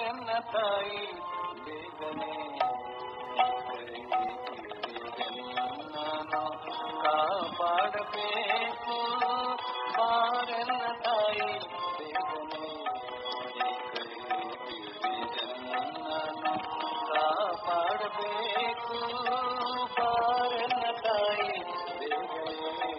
ಬಾರನ್ನ ತಾಯಿ ಬೇಗನೆ ನಾನು ಕಾಪಾಡಬೇಕು ಬಾರನ್ನ ತಾಯಿ ಬೇಗನೆ ನಾನು ಕಾಪಾಡಬೇಕು ಬಾರನ್ನ ತಾಯಿ ಬೇಗನೆ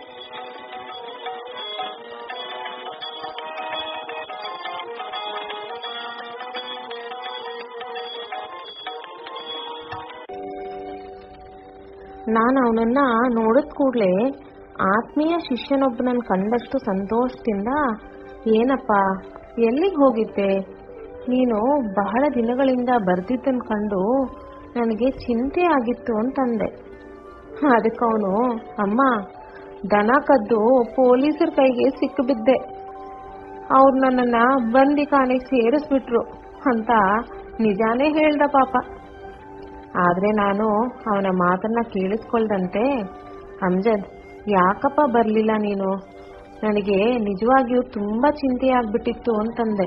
ನಾನು ಅವನನ್ನ ನೋಡಿದ ಕೂಡಲೇ ಆತ್ಮೀಯ ಶಿಷ್ಯನೊಬ್ಬನನ್ನು ಕಂಡಷ್ಟು ಸಂತೋಷದಿಂದ ಏನಪ್ಪ ಎಲ್ಲಿಗೆ ಹೋಗಿದ್ದೆ ನೀನು ಬಹಳ ದಿನಗಳಿಂದ ಬರ್ದಿದ್ದನ್ನು ಕಂಡು ನನಗೆ ಚಿಂತೆ ಆಗಿತ್ತು ಅಂತಂದೆ ಅದಕ್ಕೆ ಅವನು ಅಮ್ಮ ದನ ಕದ್ದು ಪೊಲೀಸರ ಕೈಗೆ ಸಿಕ್ಕಿಬಿದ್ದೆ ಅವ್ರು ನನ್ನನ್ನು ಬಂದಿ ಕಾಣಿಗೆ ಸೇರಿಸ್ಬಿಟ್ರು ಅಂತ ನಿಜಾನೇ ಹೇಳ್ದ ಪಾಪ ಆದ್ರೆ ನಾನು ಅವನ ಮಾತನ್ನ ಕೇಳಿಸ್ಕೊಳ್ದಂತೆ ಅಮ್ಜದ್ ಯಾಕಪ್ಪ ಬರ್ಲಿಲ್ಲ ನೀನು ನನಗೆ ನಿಜವಾಗಿಯೂ ತುಂಬಾ ಚಿಂತೆ ಆಗ್ಬಿಟ್ಟಿತ್ತು ಅಂತಂದೆ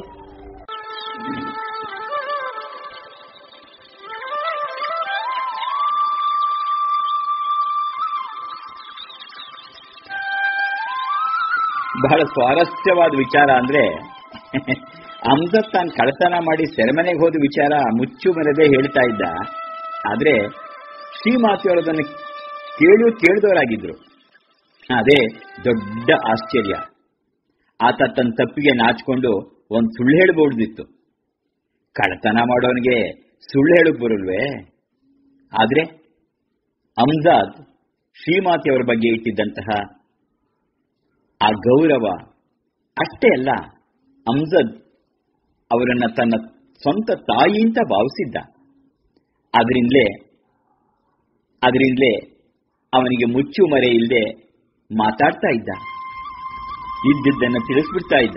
ಬಹಳ ಸ್ವಾರಸ್ಯವಾದ ವಿಚಾರ ಅಂದ್ರೆ ಅಮ್ಜದ್ ತಾನು ಕಳತನ ಮಾಡಿ ಸೆರೆಮನೆಗೆ ಹೋದ ವಿಚಾರ ಮುಚ್ಚು ಮರದೇ ಹೇಳ್ತಾ ಇದ್ದ ಆದ್ರೆ ಶ್ರೀಮಾತಿಯವರು ಅದನ್ನು ಕೇಳು ಕೇಳಿದವರಾಗಿದ್ರು ಅದೇ ದೊಡ್ಡ ಆಶ್ಚರ್ಯ ಆತ ತನ್ನ ತಪ್ಪಿಗೆ ನಾಚಿಕೊಂಡು ಒಂದು ಸುಳ್ಳು ಹೇಳ್ಬೋದಿತ್ತು ಕಳತನ ಮಾಡೋನಿಗೆ ಸುಳ್ಳು ಹೇಳಕ್ ಬರಲ್ವೇ ಆದ್ರೆ ಅಮ್ಜಾದ್ ಶ್ರೀಮಾತಿಯವರ ಬಗ್ಗೆ ಇಟ್ಟಿದ್ದಂತಹ ಆ ಗೌರವ ಅಷ್ಟೇ ಅಲ್ಲ ಅಮ್ಜದ್ ಅವರನ್ನ ತನ್ನ ಸ್ವಂತ ತಾಯಿ ಅಂತ ಭಾವಿಸಿದ್ದ ಅದರಿಂದಲೇ ಅದರಿಂದಲೇ ಅವನಿಗೆ ಮುಚ್ಚು ಮರೆ ಇಲ್ಲದೆ ಮಾತಾಡ್ತಾ ಇದ್ದ ಇದ್ದಿದ್ದನ್ನು ತಿಳಿಸ್ಬಿಡ್ತಾ ಇದ್ದ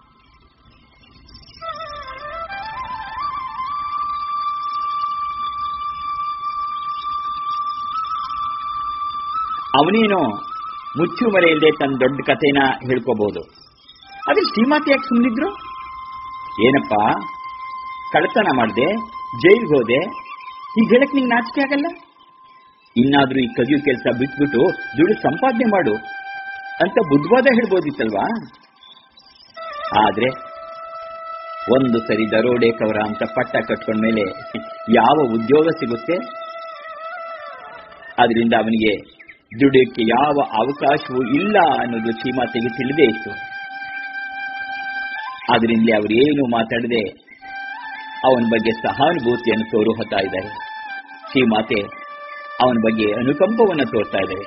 ಅವನೇನೋ ಮುಚ್ಚು ಮರೆ ಇಲ್ಲದೆ ತನ್ನ ದೊಡ್ಡ ಕಥೆನ ಹೇಳ್ಕೋಬಹುದು ಆದ್ರೆ ಶ್ರೀಮಾತಿ ಯಾಕೆ ಸುಮ್ಮನಿದ್ರು ಏನಪ್ಪ ಕಳ್ಳತನ ಮಾಡ್ದೆ ಜೈಲ್ಗೆ ಹೋದೆ ಈಗ ಹೇಳಕ್ ನಿಂಗೆ ನಾಚಿಕೆ ಆಗಲ್ಲ ಇನ್ನಾದ್ರೂ ಈ ಕದಿಯೋ ಕೆಲಸ ಬಿಟ್ಬಿಟ್ಟು ದುಡ್ಡು ಸಂಪಾದನೆ ಮಾಡು ಅಂತ ಬುದ್ಧವಾದ ಹೇಳ್ಬೋದಿತ್ತಲ್ವಾ ಆದ್ರೆ ಒಂದು ಸರಿ ದರೋಡೆ ಕವರ ಅಂತ ಪಟ್ಟ ಕಟ್ಕೊಂಡ್ಮೇಲೆ ಯಾವ ಉದ್ಯೋಗ ಸಿಗುತ್ತೆ ಅದರಿಂದ ಅವನಿಗೆ ದುಡಿಯೋಕ್ಕೆ ಯಾವ ಅವಕಾಶವೂ ಇಲ್ಲ ಅನ್ನೋದು ಶ್ರೀಮಾತೆಗೆ ತಿಳಿದೇ ಇತ್ತು ಅದರಿಂದಲೇ ಅವರೇನು ಮಾತಾಡದೆ ಅವನ ಬಗ್ಗೆ ಸಹಾನುಭೂತಿಯನ್ನು ತೋರು ಹೊತ್ತಾ ಇದ್ದಾರೆ ಶ್ರೀಮಾತೆ ಅವನ ಬಗ್ಗೆ ಅನುಕಂಪವನ್ನು ತೋರ್ತಾ ಇದ್ದಾರೆ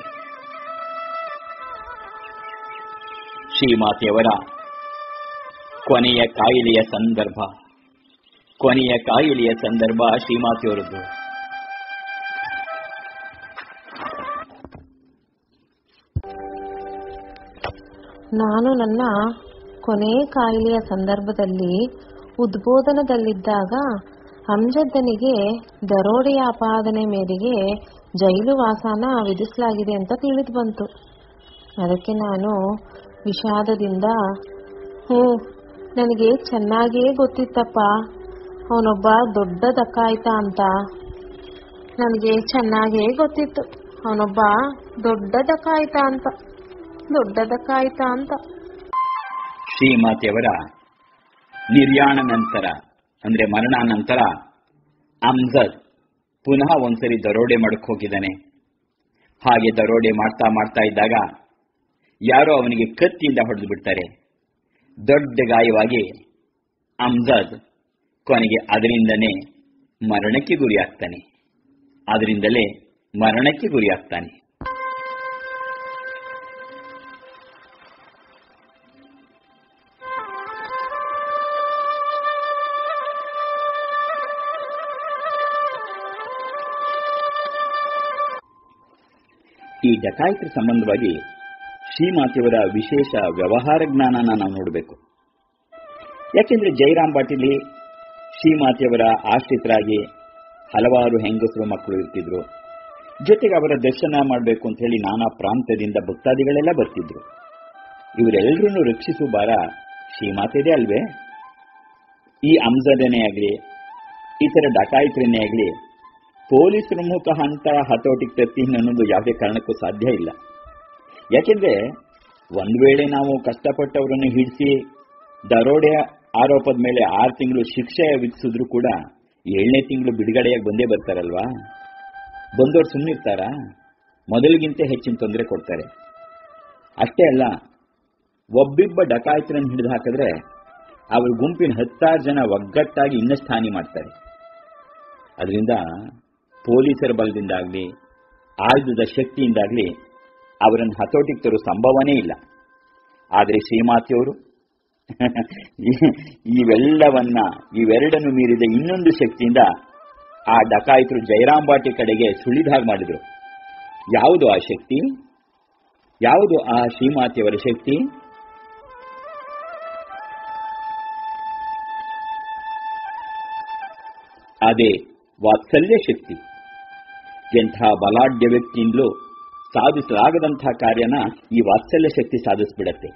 ಶ್ರೀಮಾತೆಯವರ ಕೊನೆಯ ಕಾಯಿಲೆಯ ಸಂದರ್ಭ ಕೊನೆಯ ಕಾಯಿಲೆಯ ಸಂದರ್ಭ ಶ್ರೀಮಾತೆಯವರದ್ದು ನಾನು ನನ್ನ ಕೊನೆ ಕಾಯಿಲೆಯ ಸಂದರ್ಭದಲ್ಲಿ ಉದ್ಬೋಧನದಲ್ಲಿದ್ದಾಗ ಅಮ್ಜದ್ದನಿಗೆ ದರೋಡೆಯ ಅಪಾದನೆ ಮೇರೆಗೆ ಜೈಲು ವಾಸನ ವಿಧಿಸಲಾಗಿದೆ ಅಂತ ತಿಳಿದು ಬಂತು ಅದಕ್ಕೆ ನಾನು ವಿಷಾದದಿಂದ ಹ್ಞೂ ನನಗೆ ಚೆನ್ನಾಗಿಯೇ ಗೊತ್ತಿತ್ತಪ್ಪ ಅವನೊಬ್ಬ ದೊಡ್ಡ ದಕ್ಕಾಯ್ತ ಅಂತ ನನಗೆ ಚೆನ್ನಾಗಿಯೇ ಗೊತ್ತಿತ್ತು ಅವನೊಬ್ಬ ದೊಡ್ಡ ದಕ್ಕಾಯ್ತ ಅಂತ ದೊಡ್ಡ ದಕ್ಕಾಯ್ತ ಅಂತ ಶ್ರೀಮಾತೆಯವರ ನಿರ್ಯಾಣ ನಂತರ ಅಂದ್ರೆ ಮರಣಾನಂತರ ಅಮ್ಜದ್ ಪುನಃ ಒಂದ್ಸರಿ ದರೋಡೆ ಮಾಡಕ್ ಹೋಗಿದ್ದಾನೆ ಹಾಗೆ ದರೋಡೆ ಮಾಡ್ತಾ ಮಾಡ್ತಾ ಇದ್ದಾಗ ಯಾರೋ ಅವನಿಗೆ ಕತ್ತಿಯಿಂದ ಹೊಡೆದು ಬಿಡ್ತಾರೆ ದೊಡ್ಡ ಗಾಯವಾಗಿ ಅಮ್ಜದ್ ಕೊನೆಗೆ ಅದರಿಂದನೇ ಮರಣಕ್ಕೆ ಗುರಿಯಾಗ್ತಾನೆ ಅದರಿಂದಲೇ ಮರಣಕ್ಕೆ ಗುರಿಯಾಗ್ತಾನೆ ಈ ಡಕಾಯಿತರ ಸಂಬಂಧವಾಗಿ ಶ್ರೀಮಾತೆಯವರ ವಿಶೇಷ ವ್ಯವಹಾರ ಜ್ಞಾನನ ನಾವು ನೋಡಬೇಕು ಯಾಕೆಂದ್ರೆ ಜಯರಾಮ್ ಪಾಟೀಲಿ ಶ್ರೀಮಾತೆಯವರ ಆಶ್ರಿತರಾಗಿ ಹಲವಾರು ಹೆಂಗಸರು ಮಕ್ಕಳು ಇರ್ತಿದ್ರು ಜೊತೆಗೆ ಅವರ ದರ್ಶನ ಮಾಡಬೇಕು ಅಂತ ಹೇಳಿ ನಾನಾ ಪ್ರಾಂತ್ಯದಿಂದ ಭಕ್ತಾದಿಗಳೆಲ್ಲ ಬರ್ತಿದ್ರು ಇವರೆಲ್ಲರನ್ನು ರಕ್ಷಿಸುವ ಭಾರ ಶ್ರೀಮಾತೆದೇ ಅಲ್ವೇ ಈ ಅಂಜದನೇ ಆಗಲಿ ಈ ತರ ಡಕಾಯಿತರನ್ನೇ ಆಗಲಿ ಪೊಲೀಸರ ಮುಖ ಅಂತ ಹತೋಟಿಗೆ ತರ್ತೀನಿ ಅನ್ನೋದು ಯಾವುದೇ ಕಾರಣಕ್ಕೂ ಸಾಧ್ಯ ಇಲ್ಲ ಯಾಕೆಂದ್ರೆ ಒಂದ್ ವೇಳೆ ನಾವು ಕಷ್ಟಪಟ್ಟವರನ್ನು ಹಿಡಿಸಿ ದರೋಡೆ ಆರೋಪದ ಮೇಲೆ ಆರು ತಿಂಗಳು ಶಿಕ್ಷೆ ವಿಧಿಸಿದ್ರು ಕೂಡ ಏಳನೇ ತಿಂಗಳು ಬಿಡುಗಡೆಯಾಗಿ ಬಂದೇ ಬರ್ತಾರಲ್ವಾ ಬಂದವರು ಸುಮ್ಮನಿರ್ತಾರ ಮೊದಲಿಗಿಂತ ಹೆಚ್ಚಿನ ತೊಂದರೆ ಕೊಡ್ತಾರೆ ಅಷ್ಟೇ ಅಲ್ಲ ಒಬ್ಬಿಬ್ಬ ಡಕಾಯಿತರನ್ನು ಹಿಡಿದು ಹಾಕಿದ್ರೆ ಅವ್ರ ಗುಂಪಿನ ಹತ್ತಾರು ಜನ ಒಗ್ಗಟ್ಟಾಗಿ ಇನ್ನಷ್ಟು ಹಾನಿ ಮಾಡ್ತಾರೆ ಅದರಿಂದ ಪೊಲೀಸರ ಬಲದಿಂದಾಗ್ಲಿ ಆಯುಧದ ಶಕ್ತಿಯಿಂದಾಗ್ಲಿ ಅವರನ್ನು ಹತೋಟಿಗೆ ತರೋ ಸಂಭವನೇ ಇಲ್ಲ ಆದರೆ ಶ್ರೀಮಾತಿಯವರು ಇವೆಲ್ಲವನ್ನ ಇವೆರಡನ್ನು ಮೀರಿದ ಇನ್ನೊಂದು ಶಕ್ತಿಯಿಂದ ಆ ಡಕಾಯಿತರು ಜಯರಾಂಬಾಟಿ ಕಡೆಗೆ ಸುಳಿದ ಹಾಗೆ ಮಾಡಿದ್ರು ಯಾವುದು ಆ ಶಕ್ತಿ ಯಾವುದು ಆ ಶ್ರೀಮಾತೆಯವರ ಶಕ್ತಿ ಅದೇ ವಾತ್ಸಲ್ಯ ಶಕ್ತಿ ಎಂಥ ಬಲಾಢ್ಯ ವ್ಯಕ್ತಿಯಿಂದಲೂ ಸಾಧಿಸಲಾಗದಂತಹ ಕಾರ್ಯನ ಈ ವಾತ್ಸಲ್ಯ ಶಕ್ತಿ ಸಾಧಿಸ್ಬಿಡತ್ತೆ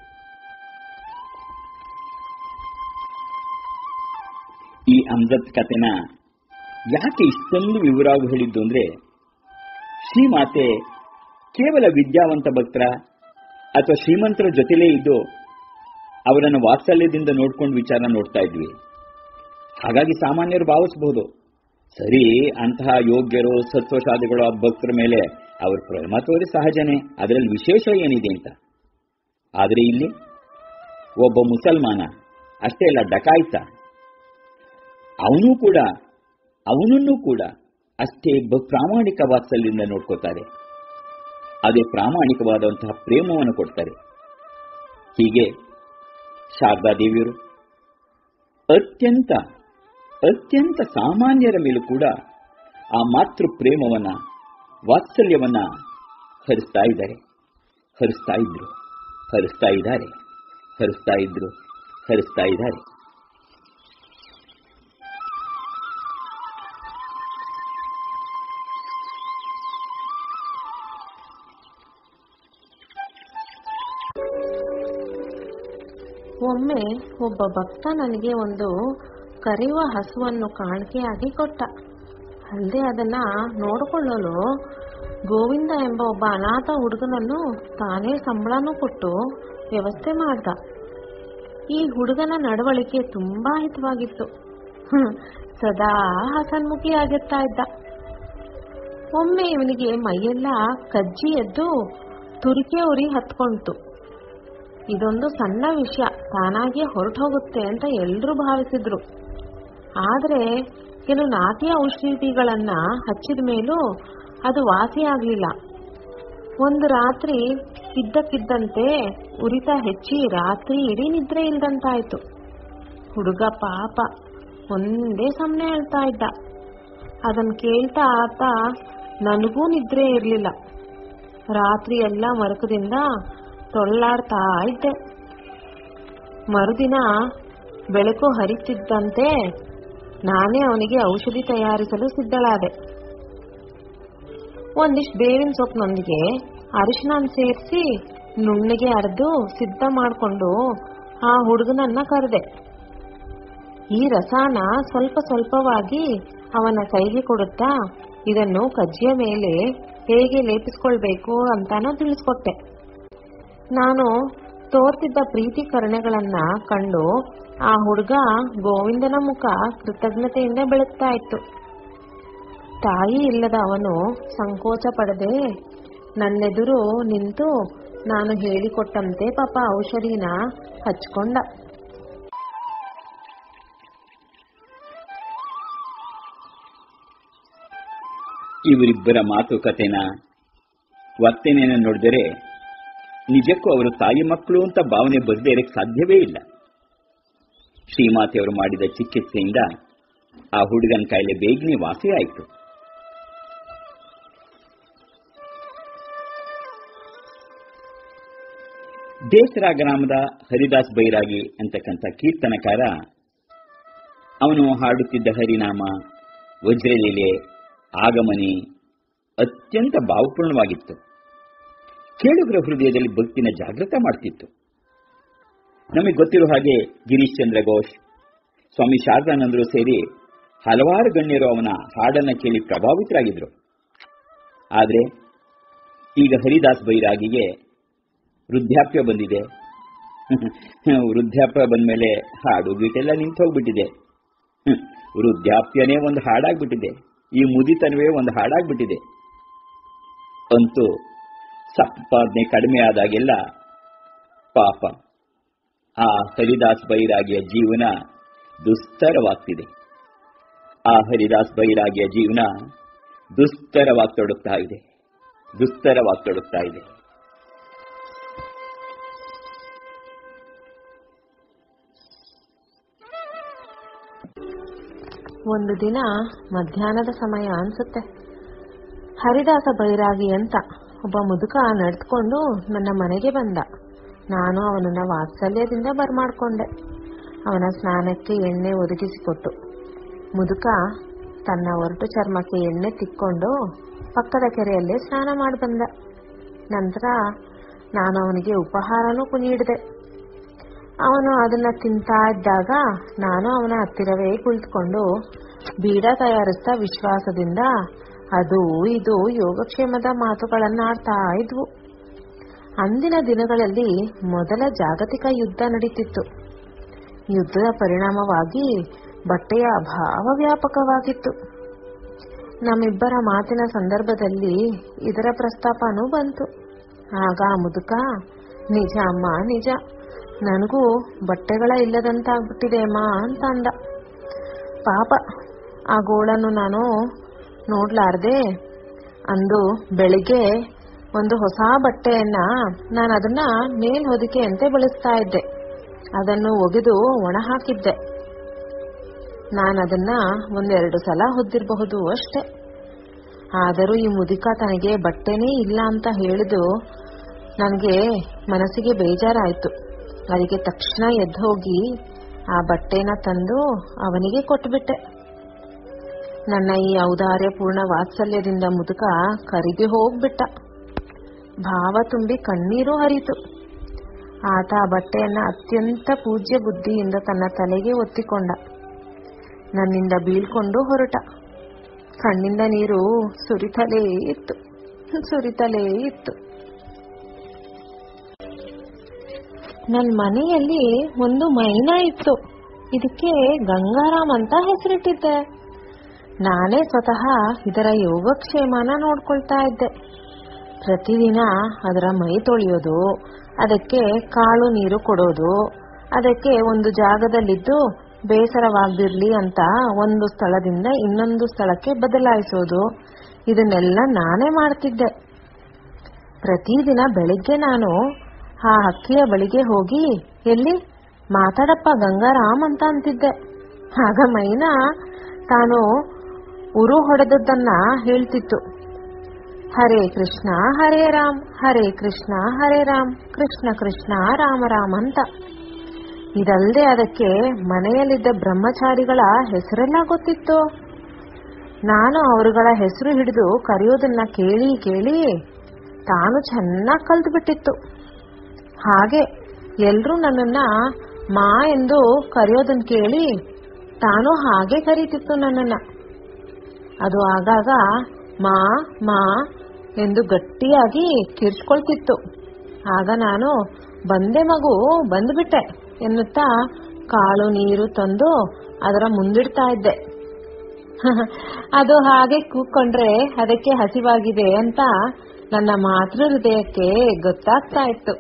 ಈ ಅಮ್ಜದ್ ಕಥೆನ ಯಾಕೆ ಇಷ್ಟೊಂದು ವಿವರವಾಗಿ ಹೇಳಿದ್ದು ಅಂದ್ರೆ ಶ್ರೀಮಾತೆ ಕೇವಲ ವಿದ್ಯಾವಂತ ಭಕ್ತರ ಅಥವಾ ಶ್ರೀಮಂತರ ಜೊತೆಲೇ ಇದ್ದು ಅವರನ್ನು ವಾತ್ಸಲ್ಯದಿಂದ ನೋಡ್ಕೊಂಡು ವಿಚಾರ ನೋಡ್ತಾ ಇದ್ವಿ ಹಾಗಾಗಿ ಸಾಮಾನ್ಯರು ಭಾವಿಸಬಹುದು ಸರಿ ಅಂತಹ ಯೋಗ್ಯರು ಸತ್ವಶಾದಿಗಳು ಆ ಭಕ್ತರ ಮೇಲೆ ಅವ್ರ ಪ್ರೇಮ ತೋರಿ ಸಹಜನೇ ಅದರಲ್ಲಿ ವಿಶೇಷ ಏನಿದೆ ಅಂತ ಆದರೆ ಇಲ್ಲಿ ಒಬ್ಬ ಮುಸಲ್ಮಾನ ಅಷ್ಟೇ ಅಲ್ಲ ಡಕಾಯಿತ ಅವನು ಕೂಡ ಅವನನ್ನು ಕೂಡ ಅಷ್ಟೇ ಬ- ಪ್ರಾಮಾಣಿಕ ವಾತ್ಸಲ್ಯದಿಂದ ನೋಡ್ಕೋತಾರೆ ಅದೇ ಪ್ರಾಮಾಣಿಕವಾದಂತಹ ಪ್ರೇಮವನ್ನು ಕೊಡ್ತಾರೆ ಹೀಗೆ ಶಾರದಾ ದೇವಿಯರು ಅತ್ಯಂತ ಅತ್ಯಂತ ಸಾಮಾನ್ಯರ ಮೇಲೂ ಕೂಡ ಆ ಮಾತೃ ಪ್ರೇಮವನ್ನ ವಾತ್ಸಲ್ಯವನ್ನ ಹರಿಸ್ತಾ ಇದ್ದಾರೆ ಹರಿಸ್ತಾ ಇದ್ರು ಹರಿಸ್ತಾ ಇದ್ದಾರೆ ಹರಿಸ್ತಾ ಇದ್ರು ಹರಿಸ್ತಾ ಇದ್ದಾರೆ ಒಮ್ಮೆ ಒಬ್ಬ ಭಕ್ತ ನನಗೆ ಒಂದು ಕರೆಯುವ ಹಸುವನ್ನು ಕಾಣಿಕೆಯಾಗಿ ಕೊಟ್ಟ ಅಲ್ಲದೆ ಅದನ್ನ ನೋಡಿಕೊಳ್ಳಲು ಗೋವಿಂದ ಎಂಬ ಒಬ್ಬ ಅನಾಥ ಹುಡುಗನನ್ನು ತಾನೇ ಸಂಬಳನೂ ಕೊಟ್ಟು ವ್ಯವಸ್ಥೆ ಮಾಡ್ದ ಈ ಹುಡುಗನ ನಡವಳಿಕೆ ತುಂಬಾ ಹಿತವಾಗಿತ್ತು ಹ್ಮ್, ಸದಾ ಹಸನ್ಮುಖಿಯಾಗಿರ್ತಾ ಇದ್ದ ಒಮ್ಮೆ ಇವನಿಗೆ ಮೈಯೆಲ್ಲ ಕಜ್ಜಿ ಎದ್ದು ತುರಿಕೆ ಉರಿ ಹತ್ಕೊಂತು ಇದೊಂದು ಸಣ್ಣ ವಿಷಯ ತಾನಾಗಿಯೇ ಹೊರಟು ಹೋಗುತ್ತೆ ಅಂತ ಎಲ್ಲರೂ ಭಾವಿಸಿದ್ರು ಆದ್ರೆ ಕೆಲವು ನಾಟಿ ಔಷಧಿಗಳನ್ನ ಹಚ್ಚಿದ ಮೇಲೂ ಅದು ವಾಸಿಯಾಗ್ಲಿಲ್ಲ ಒಂದು ರಾತ್ರಿ ಇದ್ದಕ್ಕಿದ್ದಂತೆ ಉರಿತ ಹೆಚ್ಚಿ ರಾತ್ರಿ ಇಡೀ ನಿದ್ರೆ ಇಲ್ದಂತಾಯ್ತು ಹುಡುಗ ಪಾಪ ಒಂದೇ ಸಮನೆ ಹೇಳ್ತಾ ಇದ್ದ ಅದನ್ ಕೇಳ್ತಾ ಆತ ನನಗೂ ನಿದ್ರೆ ಇರ್ಲಿಲ್ಲ ರಾತ್ರಿ ಎಲ್ಲ ಮರಕದಿಂದ ತೊಳ್ಳಾಡ್ತಾ ಇದ್ದೆ ಮರುದಿನ ಬೆಳಕು ಹರಿತಿದ್ದಂತೆ ನಾನೇ ಅವನಿಗೆ ಔಷಧಿ ತಯಾರಿಸಲು ಸಿದ್ಧಳಾದೆ ಒಂದಿಷ್ಟು ಬೇವಿನ ಸೊಪ್ಪಿನೊಂದಿಗೆ ಅರಿಶಿನ ಸೇರಿಸಿ ನುಣ್ಣಗೆ ಅರೆದು ಸಿದ್ಧ ಮಾಡಿಕೊಂಡು ಆ ಹುಡುಗನನ್ನ ಕರೆದೆ ಈ ರಸಾನ ಸ್ವಲ್ಪ ಸ್ವಲ್ಪವಾಗಿ ಅವನ ಕೈಗೆ ಕೊಡುತ್ತಾ ಇದನ್ನು ಕಜ್ಜಿಯ ಮೇಲೆ ಹೇಗೆ ಲೇಪಿಸ್ಕೊಳ್ಬೇಕು ಅಂತಾನೂ ತಿಳಿಸ್ಕೊಟ್ಟೆ ನಾನು ತೋರ್ತಿದ್ದ ಪ್ರೀತಿ ಕರುಣೆಗಳನ್ನ ಕಂಡು ಆ ಹುಡುಗ ಗೋವಿಂದನ ಮುಖ ಕೃತಜ್ಞತೆಯಿಂದ ಬೆಳಗ್ತಾ ಇತ್ತು ತಾಯಿ ಇಲ್ಲದ ಅವನು ಸಂಕೋಚ ಪಡದೆ ನನ್ನೆದುರು ನಿಂತು ನಾನು ಹೇಳಿಕೊಟ್ಟಂತೆ ಪಾಪ ಔಷಧಿನ ಹಚ್ಕೊಂಡ ಇವರಿಬ್ಬರ ಮಾತುಕತೆನ ವರ್ತನೆಯನ್ನು ನೋಡಿದರೆ ನಿಜಕ್ಕೂ ಅವರು ತಾಯಿ ಮಕ್ಕಳು ಅಂತ ಭಾವನೆ ಬರದೇ ಇರಕ್ಕೆ ಸಾಧ್ಯವೇ ಇಲ್ಲ ಶ್ರೀಮಾತೆಯವರು ಮಾಡಿದ ಚಿಕಿತ್ಸೆಯಿಂದ ಆ ಹುಡುಗನ ಕಾಯಿಲೆ ಬೇಗನೆ ವಾಸಿಯಾಯಿತು ದೇಸರ ಗ್ರಾಮದ ಹರಿದಾಸ್ ಬೈರಾಗಿ ಅಂತಕ್ಕಂಥ ಕೀರ್ತನಕಾರ ಅವನು ಹಾಡುತ್ತಿದ್ದ ಹರಿನಾಮ ವಜ್ರಲೀಲೆ ಆಗಮನಿ ಅತ್ಯಂತ ಭಾವಪೂರ್ಣವಾಗಿತ್ತು ಕೇಳುಗರ ಹೃದಯದಲ್ಲಿ ಭಕ್ತಿನ ಜಾಗೃತ ಮಾಡ್ತಿತ್ತು ನಮಗೆ ಗೊತ್ತಿರೋ ಹಾಗೆ ಗಿರೀಶ್ ಚಂದ್ರ ಘೋಷ್ ಸ್ವಾಮಿ ಶಾರದಾನಂದರು ಸೇರಿ ಹಲವಾರು ಗಣ್ಯರು ಅವನ ಹಾಡನ್ನ ಕೇಳಿ ಪ್ರಭಾವಿತರಾಗಿದ್ರು ಆದರೆ ಈಗ ಹರಿದಾಸ್ ಬೈರಾಗಿಗೆ ವೃದ್ಧಾಪ್ಯ ಬಂದಿದೆ ವೃದ್ಧಾಪ್ಯ ಬಂದ್ಮೇಲೆ ಹಾಡು ಗೀಟೆಲ್ಲ ನಿಂತು ಹೋಗ್ಬಿಟ್ಟಿದೆ ಹ್ಮ್. ವೃದ್ಧಾಪ್ಯನೇ ಒಂದು ಹಾಡಾಗ್ಬಿಟ್ಟಿದೆ ಈ ಮುದಿತನವೇ ಒಂದು ಹಾಡಾಗ್ಬಿಟ್ಟಿದೆ ಅಂತೂ ಸಂಪಾದನೆ ಕಡಿಮೆ ಆದಾಗೆಲ್ಲ ಪಾಪ ಆ ಹರಿದಾಸ್ ಬೈರಾಗಿಯ ಜೀವನ ದುಸ್ತರವಾಗ್ತಿದೆ ಆ ಹರಿದಾಸ್ ಬೈರಾಗಿಯ ಜೀವನ ದುಸ್ತರವಾಗ್ತೊಡಗ್ತಾ ಇದೆ ದುಸ್ತರವಾಗ್ತೊಡಗ್ತಾ ಇದೆ ಒಂದು ದಿನ ಮಧ್ಯಾಹ್ನದ ಸಮಯ ಅನ್ಸುತ್ತೆ ಹರಿದಾಸ ಬೈರಾಗಿ ಅಂತ ಒಬ್ಬ ಮುದುಕ ನಡೆದುಕೊಂಡು ನನ್ನ ಮನೆಗೆ ಬಂದ ನಾನು ಅವನನ್ನ ವಾತ್ಸಲ್ಯದಿಂದ ಬರ್ಮಾಡ್ಕೊಂಡೆ ಅವನ ಸ್ನಾನಕ್ಕೆ ಎಣ್ಣೆ ಒದಗಿಸಿಕೊಟ್ಟು ಮುದುಕ ತನ್ನ ಒರಟು ಚರ್ಮಕ್ಕೆ ಎಣ್ಣೆ ತಿಕ್ಕೊಂಡು ಪಕ್ಕದ ಕೆರೆಯಲ್ಲೇ ಸ್ನಾನ ಮಾಡಿ ಬಂದ ನಂತರ ನಾನು ಅವನಿಗೆ ಉಪಹಾರನೂ ಕುಣಿಯಿಡಿದೆ ಅವನು ಅದನ್ನ ತಿಂತಾ ಇದ್ದಾಗ ನಾನು ಅವನ ಹತ್ತಿರವೇ ಕುಳಿತುಕೊಂಡು ಬೀಡ ತಯಾರಿಸ್ತಾ ವಿಶ್ವಾಸದಿಂದ ಅದು ಇದು ಯೋಗಕ್ಷೇಮದ ಮಾತುಗಳನ್ನಾಡ್ತಾ ಇದ್ವು ಅಂದಿನ ದಿನಗಳಲ್ಲಿ ಮೊದಲ ಜಾಗತಿಕ ಯುದ್ಧ ನಡೀತಿತ್ತು ಯುದ್ಧದ ಪರಿಣಾಮವಾಗಿ ಬಟ್ಟೆಯ ಅಭಾವ ವ್ಯಾಪಕವಾಗಿತ್ತು ನಮ್ಮಿಬ್ಬರ ಮಾತಿನ ಸಂದರ್ಭದಲ್ಲಿ ಇದರ ಪ್ರಸ್ತಾಪನೂ ಬಂತು ಆಗ ಆ ಮುದುಕ ನಿಜ ಅಮ್ಮ ನಿಜ ನನಗೂ ಬಟ್ಟೆಗಳ ಇಲ್ಲದಂತಾಗ್ಬಿಟ್ಟಿದೆ ಅಮ್ಮ ಅಂತ ಅಂದ ಪಾಪ ಆ ಗೋಳನ್ನು ನಾನು ನೋಡ್ಲಾರ್ದೆ ಅಂದು ಬೆಳಿಗ್ಗೆ ಒಂದು ಹೊಸ ಬಟ್ಟೆಯನ್ನ ನಾನು ಅದನ್ನ ಮೇಲ್ ಹೊದಿಕೆಯಂತೆ ಬಳಸ್ತಾ ಇದ್ದೆ ಅದನ್ನು ಒಗೆದು ಒಣ ಹಾಕಿದ್ದೆ ನಾನು ಅದನ್ನ ಒಂದೆರಡು ಸಲ ಹೊದ್ದಿರಬಹುದು ಅಷ್ಟೆ ಆದರೂ ಈ ಮುದುಕ ತನಗೆ ಬಟ್ಟೆನೇ ಇಲ್ಲ ಅಂತ ಹೇಳಿದು ನನಗೆ ಮನಸ್ಸಿಗೆ ಬೇಜಾರಾಯ್ತು ಅದಕ್ಕೆ ತಕ್ಷಣ ಎದ್ದು ಹೋಗಿ ಆ ಬಟ್ಟೆನ ತಂದು ಅವನಿಗೆ ಕೊಟ್ಬಿಟ್ಟೆ ನನ್ನ ಈ ಔದಾರ್ಯಪೂರ್ಣ ವಾತ್ಸಲ್ಯದಿಂದ ಮುದುಕ ಕರಿಗೆ ಹೋಗ್ಬಿಟ್ಟ ಭಾವ ತುಂಬಿ ಕಣ್ಣೀರು ಹರಿತು ಆತ ಆ ಬಟ್ಟೆಯನ್ನ ಅತ್ಯಂತ ಪೂಜ್ಯ ಬುದ್ಧಿಯಿಂದ ತನ್ನ ತಲೆಗೆ ಒತ್ತಿಕೊಂಡ ನನ್ನಿಂದ ಬೀಳ್ಕೊಂಡು ಹೊರಟ ಕಣ್ಣಿಂದ ನೀರು ಸುರಿತಲೇ ಇತ್ತು ಸುರಿತಲೇ ಇತ್ತು ನನ್ನ ಮನೆಯಲ್ಲಿ ಒಂದು ಮೈನಾ ಇತ್ತು ಇದಕ್ಕೆ ಗಂಗಾರಾಮ್ ಅಂತ ಹೆಸರಿಟ್ಟಿದ್ದೆ ನಾನೇ ಸ್ವತಃ ಇದರ ಯೋಗಕ್ಷೇಮನ ನೋಡ್ಕೊಳ್ತಾ ಇದ್ದೆ ಪ್ರತಿದಿನ ಅದರ ಮೈ ತೊಳೆಯೋದು ಅದಕ್ಕೆ ಕಾಳು ನೀರು ಕೊಡೋದು ಅದಕ್ಕೆ ಒಂದು ಜಾಗದಲ್ಲಿದ್ದು ಬೇಸರವಾಗದಿರ್ಲಿ ಅಂತ ಒಂದು ಸ್ಥಳದಿಂದ ಇನ್ನೊಂದು ಸ್ಥಳಕ್ಕೆ ಬದಲಾಯಿಸೋದು ಇದನ್ನೆಲ್ಲ ನಾನೇ ಮಾಡ್ತಿದ್ದೆ ಪ್ರತಿದಿನ ಬೆಳಿಗ್ಗೆ ನಾನು ಆ ಹಕ್ಕಿಯ ಬಳಿಗೆ ಹೋಗಿ ಎಲ್ಲಿ ಮಾತಾಡಪ್ಪ ಗಂಗಾರಾಮ್ ಅಂತ ಅಂತಿದ್ದೆ ಆಗ ಮೈನಾ ತಾನು ಉರು ಹೊಡೆದದ್ದನ್ನ ಹೇಳ್ತಿತ್ತು ಹರೇ ಕೃಷ್ಣ ಹರೇ ರಾಮ್ ಹರೇ ಕೃಷ್ಣ ಹರೇ ರಾಮ್ ಕೃಷ್ಣ ಕೃಷ್ಣ ರಾಮ ರಾಮ್ ಅಂತ ಇದಲ್ಲದೆ ಅದಕ್ಕೆ ಮನೆಯಲ್ಲಿದ್ದ ಬ್ರಹ್ಮಚಾರಿಗಳ ಹೆಸರೆಲ್ಲ ಗೊತ್ತಿತ್ತು ನಾನು ಅವರುಗಳ ಹೆಸರು ಹಿಡಿದು ಕರೆಯೋದನ್ನ ಕೇಳಿ ಕೇಳಿ ತಾನು ಚೆನ್ನಾಗಿ ಕಲ್ತು ಬಿಟ್ಟಿತ್ತು ಹಾಗೆ ಎಲ್ರೂ ನನ್ನನ್ನ ಮಾ ಎಂದು ಕರೆಯೋದನ್ನ ಕೇಳಿ ತಾನು ಹಾಗೆ ಕರೀತಿತ್ತು ನನ್ನನ್ನ ಅದು ಆಗಾಗ ಮಾ ಮಾ ಎಂದು ಗಟ್ಟಿಯಾಗಿ ಕಿರ್ಚ್ಕೊಳ್ತಿತ್ತು ಆಗ ನಾನು ಬಂದೆ ಮಗು ಬಂದ್ಬಿಟ್ಟೆ ಎನ್ನುತ್ತಾ ಕಾಳು ನೀರು ತಂದು ಅದರ ಮುಂದಿಡ್ತಾ ಇದ್ದೆ ಅದು ಹಾಗೆ ಕೂತ್ಕೊಂಡ್ರೆ ಅದಕ್ಕೆ ಹಸಿವಾಗಿದೆ ಅಂತ ನನ್ನ ಮಾತೃ ಹೃದಯಕ್ಕೆ ಗೊತ್ತಾಗ್ತಾ ಇತ್ತು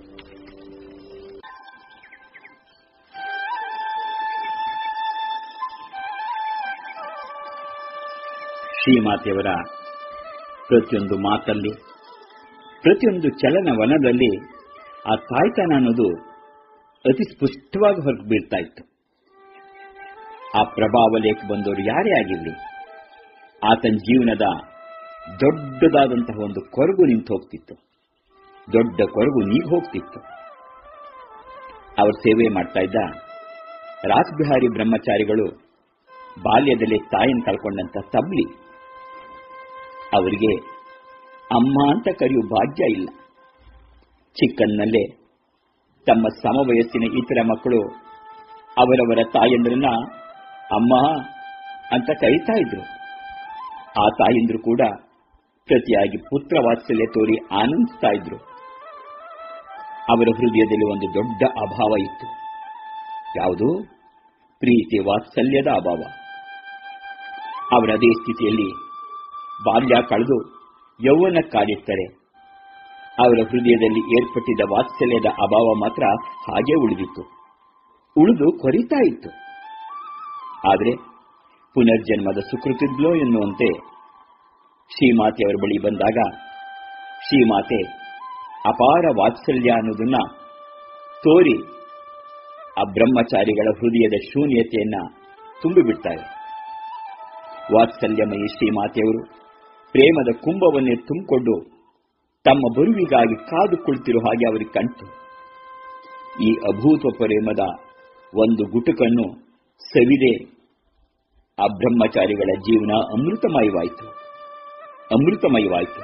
ಶ್ರೀಮಾತೆಯವರ ಪ್ರತಿಯೊಂದು ಮಾತಲ್ಲಿ ಪ್ರತಿಯೊಂದು ಚಲನವನದಲ್ಲಿ ಆ ತಾಯ್ತನ ಅನ್ನೋದು ಅತಿ ಸ್ಪಷ್ಟವಾಗಿ ಹೊರಗೆ ಬೀಳ್ತಾ ಇತ್ತು ಆ ಪ್ರಭಾವ ಲೇಖ ಬಂದವರು ಯಾರೇ ಆಗಿರಲಿ ಆತನ ಜೀವನದ ದೊಡ್ಡದಾದಂತಹ ಒಂದು ಕೊರಗು ನಿಂತು ಹೋಗ್ತಿತ್ತು ದೊಡ್ಡ ಕೊರಗು ನೀಗ್ ಹೋಗ್ತಿತ್ತು ಅವ್ರ ಸೇವೆ ಮಾಡ್ತಾ ಇದ್ದ ರಾಸ್ಬಿಹಾರಿ ಬ್ರಹ್ಮಚಾರಿಗಳು ಬಾಲ್ಯದಲ್ಲಿ ತಾಯಿನ ಕಳ್ಕೊಂಡಂತ ತಬ್ಲಿ ಅವರಿಗೆ ಅಮ್ಮ ಅಂತ ಕರೆಯುವ ಭಾಗ್ಯ ಇಲ್ಲ ಚಿಕ್ಕನ್ನಲ್ಲೇ ತಮ್ಮ ಸಮವಯಸ್ಸಿನ ಇತರ ಮಕ್ಕಳು ಅವರವರ ತಾಯಂದ್ರನ್ನ ಅಮ್ಮ ಅಂತ ಕರೀತಾ ಇದ್ರು ಆ ತಾಯಿಂದ್ರು ಕೂಡ ಪ್ರತಿಯಾಗಿ ಪುತ್ರ ವಾತ್ಸಲ್ಯ ತೋರಿ ಆನಂದಿಸ್ತಾ ಇದ್ರು ಅವರ ಹೃದಯದಲ್ಲಿ ಒಂದು ದೊಡ್ಡ ಅಭಾವ ಇತ್ತು ಯಾವುದು ಪ್ರೀತಿ ವಾತ್ಸಲ್ಯದ ಅಭಾವ ಅವರ ಅದೇ ಸ್ಥಿತಿಯಲ್ಲಿ ಬಾಲ್ಯ ಕಳೆದು ಯೌವನ ಕಾಲಿಟ್ಟರೆ ಅವರ ಹೃದಯದಲ್ಲಿ ಏರ್ಪಟ್ಟಿದ್ದ ವಾತ್ಸಲ್ಯದ ಅಭಾವ ಮಾತ್ರ ಹಾಗೆ ಉಳಿದಿತ್ತು ಉಳಿದು ಕೊರಿತಾ ಇತ್ತು ಆದರೆ ಪುನರ್ಜನ್ಮದ ಸುಕೃತಿದ್ಲೋ ಎನ್ನುವಂತೆ ಶ್ರೀಮಾತೆಯವರ ಬಳಿ ಬಂದಾಗ ಶ್ರೀಮಾತೆ ಅಪಾರ ವಾತ್ಸಲ್ಯ ಅನ್ನೋದನ್ನ ತೋರಿ ಆ ಬ್ರಹ್ಮಚಾರಿಗಳ ಹೃದಯದ ಶೂನ್ಯತೆಯನ್ನ ತುಂಬಿಬಿಡ್ತಾರೆ ವಾತ್ಸಲ್ಯಮಯಿ ಶ್ರೀಮಾತೆಯವರು ಪ್ರೇಮದ ಕುಂಭವನ್ನೇ ತುಂಬಿಕೊಂಡು ತಮ್ಮ ಬರುವಿಗಾಗಿ ಕಾದು ಕುಳಿತಿರೋ ಹಾಗೆ ಅವರಿಗೆ ಕಂಡು ಈ ಅಭೂತ ಪ್ರೇಮದ ಒಂದು ಗುಟುಕನ್ನು ಸವಿದೆ ಆ ಬ್ರಹ್ಮಚಾರಿಗಳ ಜೀವನ ಅಮೃತಮಯವಾಯಿತು ಅಮೃತಮಯವಾಯಿತು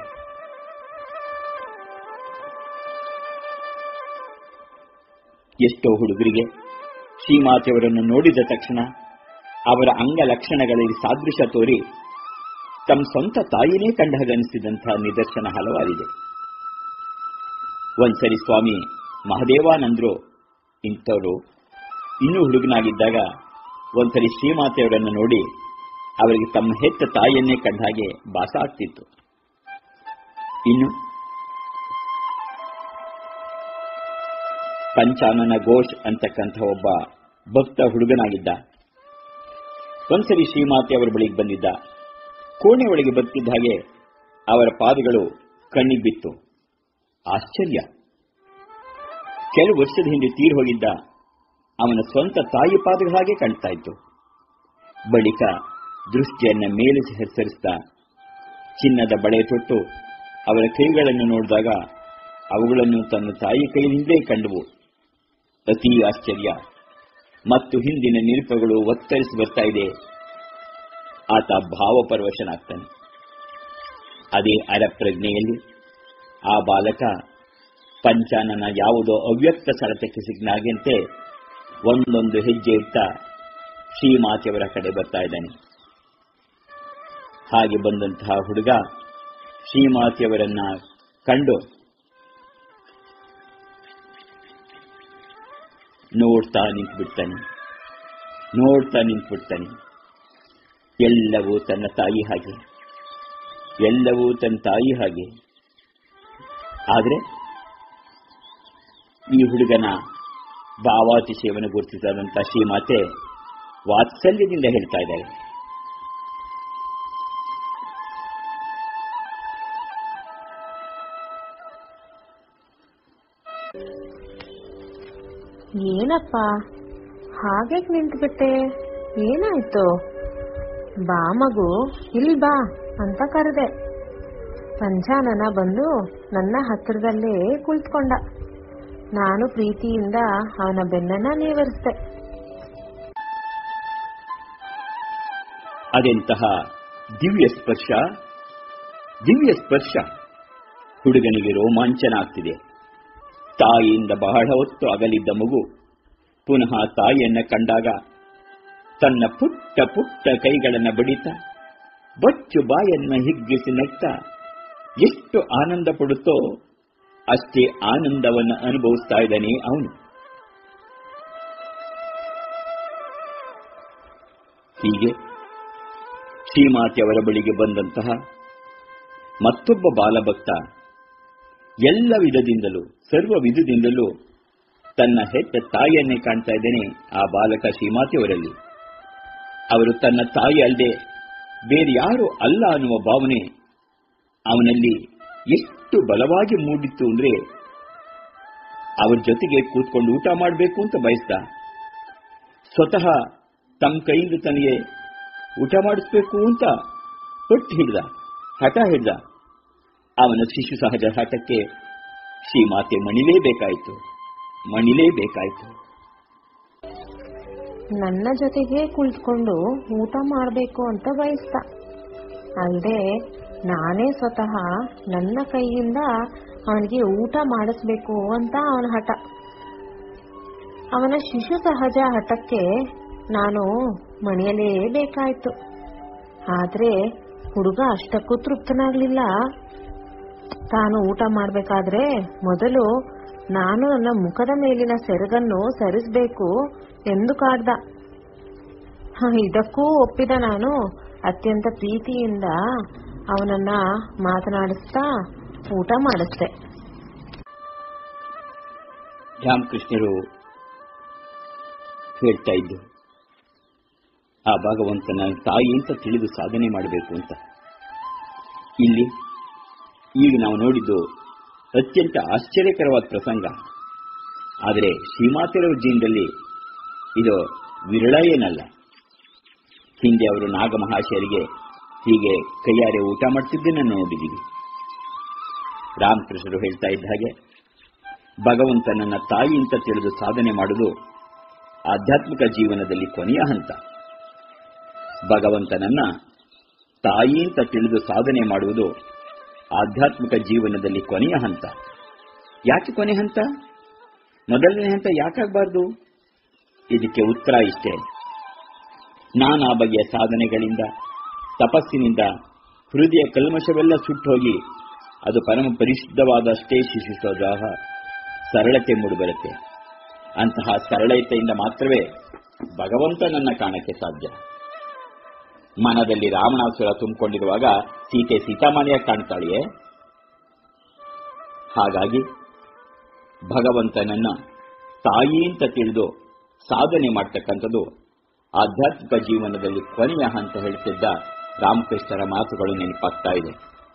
ಎಷ್ಟೋ ಹುಡುಗರಿಗೆ ಶ್ರೀಮಾತೆಯವರನ್ನು ನೋಡಿದ ತಕ್ಷಣ ಅವರ ಅಂಗ ಲಕ್ಷಣಗಳಲ್ಲಿ ಸಾದೃಶ್ಯ ತೋರಿ ತಮ್ಮ ಸ್ವಂತ ತಾಯಿನೇ ಕಂಡ ಹಾಗನಿಸಿದಂತಹ ನಿದರ್ಶನ ಹಲವಾರಿದೆ ಒಂದ್ಸರಿ ಸ್ವಾಮಿ ಮಹದೇವಾನಂದ್ರು ಇಂಥವರು ಇನ್ನೂ ಹುಡುಗನಾಗಿದ್ದಾಗ ಒಂದ್ಸರಿ ಶ್ರೀಮಾತೆಯವರನ್ನು ನೋಡಿ ಅವರಿಗೆ ತಮ್ಮ ಹೆತ್ತ ತಾಯಿಯನ್ನೇ ಕಂಡ ಹಾಗೆ ಭಾಸ ಆಗ್ತಿತ್ತು ಇನ್ನು ಪಂಚಾನನ ಘೋಷ್ ಅಂತಕ್ಕಂಥ ಒಬ್ಬ ಭಕ್ತ ಹುಡುಗನಾಗಿದ್ದ ಒಂದ್ಸರಿ ಶ್ರೀಮಾತೆ ಅವರ ಬಳಿಗೆ ಬಂದಿದ್ದ ಕೋಣೆ ಒಳಗೆ ಬರ್ತಿದ್ದ ಹಾಗೆ ಅವರ ಪಾದಗಳು ಕಣ್ಣಿಗೆ ಬಿತ್ತು ಆಶ್ಚರ್ಯ ಕೆಲವು ವರ್ಷದ ಹಿಂದೆ ತೀರ್ ಹೋಗಿದ್ದ ಅವನ ಸ್ವಂತ ತಾಯಿ ಪಾದಗಳ ಹಾಗೆ ಕಾಣ್ತಾ ಇತ್ತು ಬಳಿಕ ದೃಷ್ಟಿಯನ್ನ ಮೇಲೆ ಹೆಸರಿಸ್ತಾ ಚಿನ್ನದ ಬಳೆ ತೊಟ್ಟು ಅವರ ಕೈಗಳನ್ನು ನೋಡಿದಾಗ ಅವುಗಳನ್ನು ತನ್ನ ತಾಯಿ ಕೈಯಿಂದಲೇ ಕಂಡವು ಅತಿ ಆಶ್ಚರ್ಯ ಮತ್ತು ಹಿಂದಿನ ನಿರೂಪಗಳು ಒತ್ತರಿಸಿ ಬರ್ತಾ ಇದೆ ಆತ ಭಾವಪರವಶನಾಗ್ತಾನೆ ಅದೇ ಅರಪ್ರಜ್ಞೆಯಲ್ಲಿ ಆ ಬಾಲಕ ಪಂಚಾನನ ಯಾವುದೋ ಅವ್ಯಕ್ತ ಸೆಳೆತಕ್ಕೆ ಸಿಗ್ನಾಗಂತೆ ಒಂದೊಂದು ಹೆಜ್ಜೆ ಇಟ್ಟ ಶ್ರೀಮಾತೆಯವರ ಕಡೆ ಬರ್ತಾ ಇದ್ದಾನೆ ಹಾಗೆ ಬಂದಂತಹ ಹುಡುಗ ಶ್ರೀಮಾತೆಯವರನ್ನ ಕಂಡು ನೋಡ್ತಾ ನಿಂತುಬಿಡ್ತಾನೆ ನೋಡ್ತಾ ನಿಂತುಬಿಡ್ತಾನೆ ಎಲ್ಲವೂ ತನ್ನ ತಾಯಿ ಹಾಗೆ ಎಲ್ಲವೂ ತನ್ನ ತಾಯಿ ಹಾಗೆ ಆದರೆ ಈ ಹುಡುಗನ ಭಾವಾತಿಶಯವನ್ನು ಗುರುತಿಸಿದಂತ ಶ್ರೀಮಾತೆ ವಾತ್ಸಲ್ಯದಿಂದ ಹೇಳ್ತಾ ಇದ್ದಾರೆ ಏನಪ್ಪ ಹಾಗೆ ನಿಂತ್ಬಿಟ್ಟೆ ಏನಾಯ್ತು ಬಾ ಮಗು ಇಲ್ಲಿ ಬಾ ಅಂತ ಕರೆದೆ ಪಂಚಾನನ ಬಂದು ನನ್ನ ಹತ್ತಿರದಲ್ಲೇ ಕುಳಿತುಕೊಂಡ ನಾನು ಪ್ರೀತಿಯಿಂದ ಅವನ ಬೆನ್ನನ್ನ ನೇವರಿಸಿದೆ ಅದೆಂತಹ ದಿವ್ಯ ಸ್ಪರ್ಶ ದಿವ್ಯ ಸ್ಪರ್ಶ ಹುಡುಗನಿಗೆ ರೋಮಾಂಚನ ಆಗ್ತಿದೆ ತಾಯಿಯಿಂದ ಬಹಳ ಹೊತ್ತು ಅಗಲಿದ್ದ ಮಗು ಪುನಃ ತಾಯಿಯನ್ನ ಕಂಡಾಗ ತನ್ನ ಪುಟ್ಟ ಪುಟ್ಟ ಕೈಗಳನ್ನ ಬಡಿತ ಬಚ್ಚು ಬಾಯನ್ನ ಹಿಗ್ಗಿಸಿ ನಗ್ತ ಎಷ್ಟು ಆನಂದ ಪಡುತ್ತೋ ಅಷ್ಟೇ ಆನಂದವನ್ನು ಅನುಭವಿಸ್ತಾ ಇದ್ದಾನೆ ಅವನು ಹೀಗೆ ಶ್ರೀಮಾತೆಯವರ ಬಳಿಗೆ ಬಂದಂತಹ ಮತ್ತೊಬ್ಬ ಬಾಲಭಕ್ತ ಎಲ್ಲ ವಿಧದಿಂದಲೂ ಸರ್ವ ವಿಧದಿಂದಲೂ ತನ್ನ ಹೆತ್ತ ತಾಯಿಯನ್ನೇ ಕಾಣ್ತಾ ಇದ್ದೇನೆ ಆ ಬಾಲಕ ಶ್ರೀಮಾತೆಯವರಲ್ಲಿ ಅವರು ತನ್ನ ತಾಯಿ ಅಲ್ಲದೆ ಬೇರೆ ಯಾರು ಅಲ್ಲ ಅನ್ನುವ ಭಾವನೆ ಅವನಲ್ಲಿ ಎಷ್ಟು ಬಲವಾಗಿ ಮೂಡಿತ್ತು ಅಂದ್ರೆ ಅವ್ರ ಜೊತೆಗೆ ಕೂತ್ಕೊಂಡು ಊಟ ಮಾಡಬೇಕು ಅಂತ ಬಯಸ್ದ ಸ್ವತಃ ತಮ್ಮ ಕೈಯಿಂದ ತನಗೆ ಊಟ ಮಾಡಿಸ್ಬೇಕು ಅಂತ ಪಟ್ಟು ಹಿಡ್ದ ಹಠ ಹಿಡ್ದ ಅವನ ಶಿಶು ಸಹಜ ಹಠಕ್ಕೆ ಶ್ರೀಮಾತೆ ಮಣಿಲೇಬೇಕಾಯಿತು ಮಣಿಲೇಬೇಕಾಯಿತು ನನ್ನ ಜೊತೆಗೆ ಕುಳಿತುಕೊಂಡು ಊಟ ಮಾಡಬೇಕು ಅಂತ ಬಯಸ್ತ ಅಲ್ಲದೆ ನಾನೇ ಸ್ವತಃ ನನ್ನ ಕೈಯಿಂದ ಅವನಿಗೆ ಊಟ ಮಾಡಿಸ್ಬೇಕು ಅಂತ ಅವನ ಹಠ ಅವನ ಶಿಶು ಸಹಜ ಹಠಕ್ಕೆ ನಾನು ಮಣಿಯಲೇಬೇಕಾಯ್ತು ಆದ್ರೆ ಹುಡುಗ ಅಷ್ಟಕ್ಕೂ ತೃಪ್ತನಾಗ್ಲಿಲ್ಲ ತಾನು ಊಟ ಮಾಡ್ಬೇಕಾದ್ರೆ ಮೊದಲು ನಾನು ನನ್ನ ಮುಖದ ಮೇಲಿನ ಸೆರಗನ್ನು ಸರಿಸಬೇಕು ಎಂದು ಕಾಡ್ದ ಹ, ಇದಕ್ಕೂ ಒಪ್ಪಿದ ನಾನು ಅತ್ಯಂತ ಪ್ರೀತಿಯಿಂದ ಅವನನ್ನ ಮಾತನಾಡಿಸ್ತಾ ಊಟ ಮಾಡಿಸ್ದೆ ರಾಮಕೃಷ್ಣರು ಹೇಳ್ತಾ ಇದ್ದು ಆ ಭಗವಂತನ ತಾಯಿ ಅಂತ ತಿಳಿದು ಸಾಧನೆ ಮಾಡಬೇಕು ಅಂತ ಇಲ್ಲಿ ಈಗ ನಾವು ನೋಡಿದ್ದು ಅತ್ಯಂತ ಆಶ್ಚರ್ಯಕರವಾದ ಪ್ರಸಂಗ ಆದರೆ ಶ್ರೀಮಾತೆರವರ ಜೀವನದಲ್ಲಿ ಇದು ವಿರಳ ಏನಲ್ಲ ಹಿಂದೆ ಅವರು ನಾಗಮಹಾಶಯರಿಗೆ ಹೀಗೆ ಕೈಯಾರೆ ಊಟ ಮಾಡ್ತಿದ್ದನ್ನು ನೋಡಿದ್ದೀವಿ ರಾಮಕೃಷ್ಣರು ಹೇಳ್ತಾ ಇದ್ದ ಹಾಗೆ ಭಗವಂತನನ್ನ ತಾಯಿ ಅಂತ ತಿಳಿದು ಸಾಧನೆ ಮಾಡುವುದು ಆಧ್ಯಾತ್ಮಿಕ ಜೀವನದಲ್ಲಿ ಕೊನೆಯ ಹಂತ ಭಗವಂತನನ್ನ ತಾಯಿ ಅಂತ ತಿಳಿದು ಸಾಧನೆ ಮಾಡುವುದು ಆಧ್ಯಾತ್ಮಿಕ ಜೀವನದಲ್ಲಿ ಕೊನೆಯ ಹಂತ ಯಾಕೆ ಕೊನೆ ಹಂತ ಮೊದಲನೇ ಹಂತ ಯಾಕಾಗಬಾರ್ದು ಇದಕ್ಕೆ ಉತ್ತರ ಇಷ್ಟೇ ನಾನಾ ಬಗೆಯ ಸಾಧನೆಗಳಿಂದ ತಪಸ್ಸಿನಿಂದ ಹೃದಯ ಕಲ್ಮಶವೆಲ್ಲ ಸುಟ್ಟೋಗಿ ಅದು ಪರಮ ಪರಿಶುದ್ಧವಾದಷ್ಟೇ ಶಿಶುಸೋಜಾಹ ಸರಳತೆ ಮೂಡಿಬರುತ್ತೆ ಅಂತಹ ಸರಳತೆಯಿಂದ ಮಾತ್ರವೇ ಭಗವಂತನನ್ನ ಕಾಣಕ್ಕೆ ಸಾಧ್ಯ ಮನದಲ್ಲಿ ರಾವಣಾಸುರ ತುಂಬಿಕೊಂಡಿರುವಾಗ ಸೀತೆ ಸೀತಾಮಾನಿಯಾಗಿ ಕಾಣ್ತಾಳೆಯೇ ಹಾಗಾಗಿ ಭಗವಂತನನ್ನ ತಾಯಿ ಅಂತ ತಿಳಿದು ಸಾಧನೆ ಮಾಡ್ತಕ್ಕಂಥದ್ದು ಆಧ್ಯಾತ್ಮಿಕ ಜೀವನದಲ್ಲಿ ಕೊನೆಯ ಹಂತ ಹೇಳ್ತಿದ್ದ ರಾಮಕೃಷ್ಣರ ಮಾತುಗಳು ನೆನಪಾಗ್ತಾ ಇದೆ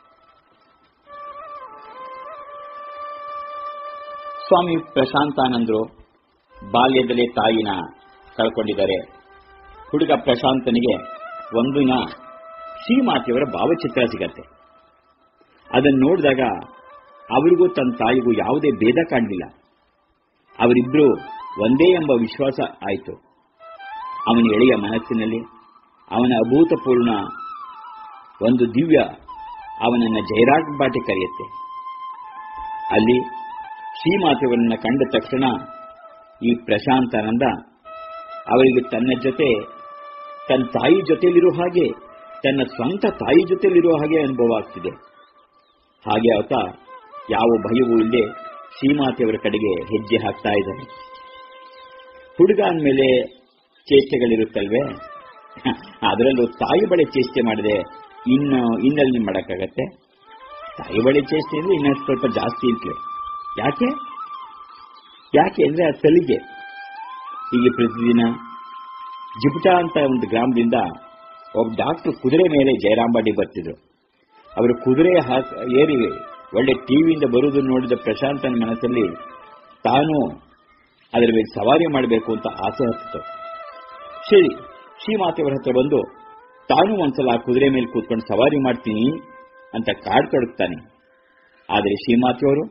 ಸ್ವಾಮಿ ಪ್ರಶಾಂತಾನಂದರು ಬಾಲ್ಯದಲ್ಲೇ ತಾಯಿನ ಕಳ್ಕೊಂಡಿದ್ದಾರೆ ಹುಡುಗ ಪ್ರಶಾಂತನಿಗೆ ಒಂದಿನ ಶ್ರೀಮಾತೆಯವರ ಭಾವಚಿತ್ರ ಸಿಗತ್ತೆ ಅದನ್ನು ನೋಡಿದಾಗ ಅವರಿಗೂ ತನ್ನ ತಾಯಿಗೂ ಯಾವುದೇ ಭೇದ ಕಾಣಲಿಲ್ಲ ಅವರಿಬ್ಬರು ಒಂದೇ ಎಂಬ ವಿಶ್ವಾಸ ಆಯಿತು ಅವನ ಎಳೆಯ ಮನಸ್ಸಿನಲ್ಲಿ ಅವನ ಅಭೂತಪೂರ್ಣ ಒಂದು ದಿವ್ಯ ಅವನನ್ನ ಜಯರಾಜ್ ಬಾಟಿ ಕರೆಯುತ್ತೆ ಅಲ್ಲಿ ಶ್ರೀಮಾತೆಯವರನ್ನ ಕಂಡ ತಕ್ಷಣ ಈ ಪ್ರಶಾಂತಾನಂದ ಅವರಿಗೆ ತನ್ನ ಜೊತೆ ತನ್ನ ತಾಯಿ ಜೊತೆಯಲ್ಲಿರೋ ಹಾಗೆ ತನ್ನ ಸ್ವಂತ ತಾಯಿ ಜೊತೆಯಲ್ಲಿರೋ ಹಾಗೆ ಅನುಭವ ಆಗ್ತಿದೆ ಹಾಗೆ ಆತ ಯಾವ ಭಯವೂ ಇಲ್ಲದೆ ಶ್ರೀಮಾತೆಯವರ ಕಡೆಗೆ ಹೆಜ್ಜೆ ಹಾಕ್ತಾ ಇದ್ದಾನೆ ಹುಡುಗ ಅಂದಮೇಲೆ ಚೇಷ್ಟೆಗಳಿರುತ್ತಲ್ವೇ ಅದರಲ್ಲೂ ತಾಯಿ ಬಳಿ ಚೇಷ್ಟೆ ಮಾಡಿದೆ ಇನ್ನು ಇನ್ನಲ್ಲಿ ಮಾಡಕ್ಕಾಗತ್ತೆ ತಾಯಿ ಬಳಿ ಚೇಷ್ಟೆ ಅಂದ್ರೆ ಇನ್ನಷ್ಟು ಸ್ವಲ್ಪ ಜಾಸ್ತಿ ಅಂತಲೇ ಯಾಕೆ ಯಾಕೆ ಅಂದ್ರೆ ಆ ಸಲಿಗೆ ಹೀಗೆ ಪ್ರತಿದಿನ ಜಿಪುಟ ಅಂತ ಒಂದು ಗ್ರಾಮದಿಂದ ಒಬ್ಬ ಡಾಕ್ಟರ್ ಕುದುರೆ ಮೇಲೆ ಜಯರಾಂಬಾಡಿ ಬರ್ತಿದ್ರು ಅವರು ಕುದುರೆ ಹಾಕ ಏರಿ ಒಳ್ಳೆ ಟಿವಿಯಿಂದ ಬರುವುದನ್ನು ನೋಡಿದ ಪ್ರಶಾಂತನ ಮನಸ್ಸಲ್ಲಿ ತಾನು ಅದರ ಮೇಲೆ ಸವಾರಿ ಮಾಡಬೇಕು ಅಂತ ಆಸೆ ಹತ್ತಿತು ಸರಿ ಶ್ರೀಮಾತೆಯವರ ಹತ್ರ ಬಂದು ತಾನು ಒಂದ್ಸಲ ಆ ಕುದುರೆ ಮೇಲೆ ಕೂತ್ಕೊಂಡು ಸವಾರಿ ಮಾಡ್ತೀನಿ ಅಂತ ಕಾಡ್ ತೊಡಗ್ತಾನೆ ಆದರೆ ಶ್ರೀಮಾತೆಯವರು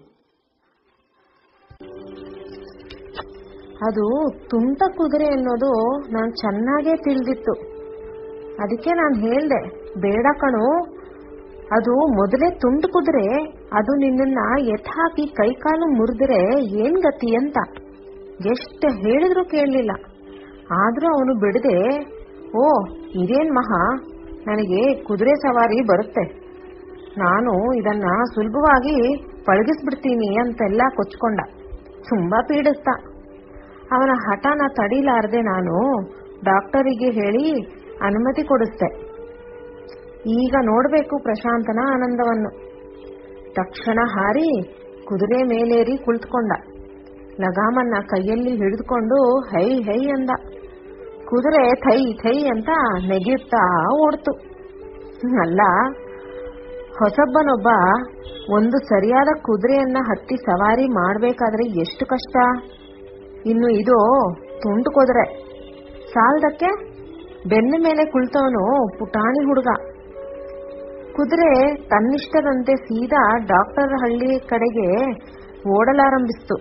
ಅದು ತುಂಟ ಕುದುರೆ ಅನ್ನೋದು ನಾನು ಚೆನ್ನಾಗೇ ತಿಳಿದಿತ್ತು ಅದಕ್ಕೆ ನಾನು ಹೇಳ್ದೆ ಬೇಡ ಕಣು ಅದು ಮೊದಲೇ ತುಂಡು ಕುದುರೆ ಅದು ನಿನ್ನನ್ನ ಎತ್ ಹಾಕಿ ಕೈಕಾಲು ಮುರಿದ್ರೆ ಏನ್ ಗತಿ ಅಂತ ಎಷ್ಟು ಹೇಳಿದ್ರು ಕೇಳಲಿಲ್ಲ ಆದ್ರೂ ಅವನು ಬಿಡದೆ ಓ ಇದೇನ್ ಮಹಾ ನನಗೆ ಕುದುರೆ ಸವಾರಿ ಬರುತ್ತೆ ನಾನು ಇದನ್ನ ಸುಲಭವಾಗಿ ಪಳಗಿಸ್ಬಿಡ್ತೀನಿ ಅಂತೆಲ್ಲ ಕೊಚ್ಕೊಂಡ ತುಂಬಾ ಪೀಡಿಸ್ತ ಅವನ ಹಠನ ತಡಿಲಾರ್ದೆ ನಾನು ಡಾಕ್ಟರಿಗೆ ಹೇಳಿ ಅನುಮತಿ ಕೊಡಿಸ್ದೆ ಈಗ ನೋಡ್ಬೇಕು ಪ್ರಶಾಂತನ ಆನಂದವನ್ನು ತಕ್ಷಣ ಹಾರಿ ಕುದುರೆ ಮೇಲೇರಿ ಕುಳಿತುಕೊಂಡ ಲಗಾಮನ್ನ ಕೈಯಲ್ಲಿ ಹಿಡಿದುಕೊಂಡು ಹೈ ಹೈ ಅಂದ ಕುದುರೆ ಥೈ ಥೈ ಅಂತ ನೆಗೆಯುತ್ತಾ ಓಡ್ತು ಅಲ್ಲ ಹೊಸಬ್ಬನೊಬ್ಬ ಒಂದು ಸರಿಯಾದ ಕುದುರೆಯನ್ನ ಹತ್ತಿ ಸವಾರಿ ಮಾಡ್ಬೇಕಾದ್ರೆ ಎಷ್ಟು ಕಷ್ಟ ಇನ್ನು ಇದು ತುಂಡು ಕುದುರೆ ಸಾಲದಕ್ಕೆ ಬೆನ್ನ ಮೇಲೆ ಕುಳಿತವನು ಪುಟಾಣಿ ಹುಡುಗ ಕುದುರೆ ತನ್ನಿಷ್ಟದಂತೆ ಸೀದಾ ಡಾಕ್ಟರ್ ಹಳ್ಳಿ ಕಡೆಗೆ ಓಡಲಾರಂಭಿಸ್ತು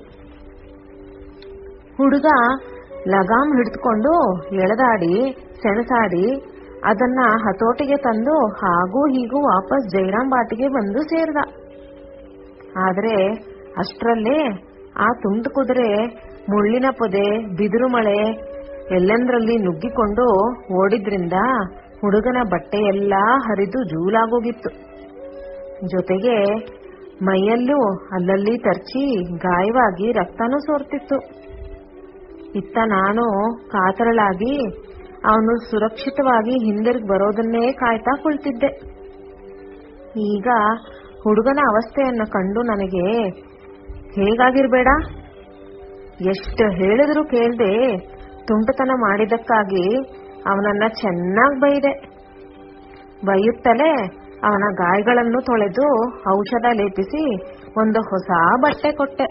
ಹುಡುಗ ಲಗಾಮ್ ಹಿಡಿದುಕೊಂಡು ಎಳೆದಾಡಿ ಸೆಣಸಾಡಿ ಅದನ್ನ ಹತೋಟಿಗೆ ತಂದು ಹಾಗೂ ಹೀಗೂ ವಾಪಸ್ ಜೈರಾಮ್ ಬಾಟಿಗೆ ಬಂದು ಸೇರ್ದ ಆದ್ರೆ ಅಷ್ಟರಲ್ಲೇ ಆ ತುಂಡು ಕುದುರೆ ಮುಳ್ಳಿನ ಪೊದೆ ಬಿದಿರು ಮಳೆ ಎಲ್ಲೆಂದ್ರಲ್ಲಿ ನುಗ್ಗಿಕೊಂಡು ಓಡಿದ್ರಿಂದ ಹುಡುಗನ ಬಟ್ಟೆಯೆಲ್ಲ ಹರಿದು ಜೂಲಾಗೋಗಿತ್ತು ಜೊತೆಗೆ ಮೈಯಲ್ಲೂ ಅಲ್ಲಲ್ಲಿ ತರ್ಚಿ ಗಾಯವಾಗಿ ರಕ್ತನೂ ಸೋರ್ತಿತ್ತು ಇತ್ತ ನಾನು ಕಾತರಳಾಗಿ ಅವನು ಸುರಕ್ಷಿತವಾಗಿ ಹಿಂದಿರುಗಿ ಬರೋದನ್ನೇ ಕಾಯ್ತಾ ಕುಳಿತಿದ್ದೆ ಈಗ ಹುಡುಗನ ಅವಸ್ಥೆಯನ್ನು ಕಂಡು ನನಗೆ ಹೇಗಾಗಿರ್ಬೇಡ ಎಷ್ಟು ಹೇಳಿದ್ರು ಕೇಳ್ದೆ ತುಂಟತನ ಮಾಡಿದಕ್ಕಾಗಿ ಅವನನ್ನ ಚೆನ್ನಾಗಿ ಬೈದೆ ಬೈಯುತ್ತಲೇ ಅವನ ಗಾಯಗಳನ್ನು ತೊಳೆದು ಔಷಧ ಲೇಪಿಸಿ ಒಂದು ಹೊಸ ಬಟ್ಟೆ ಕೊಟ್ಟೆ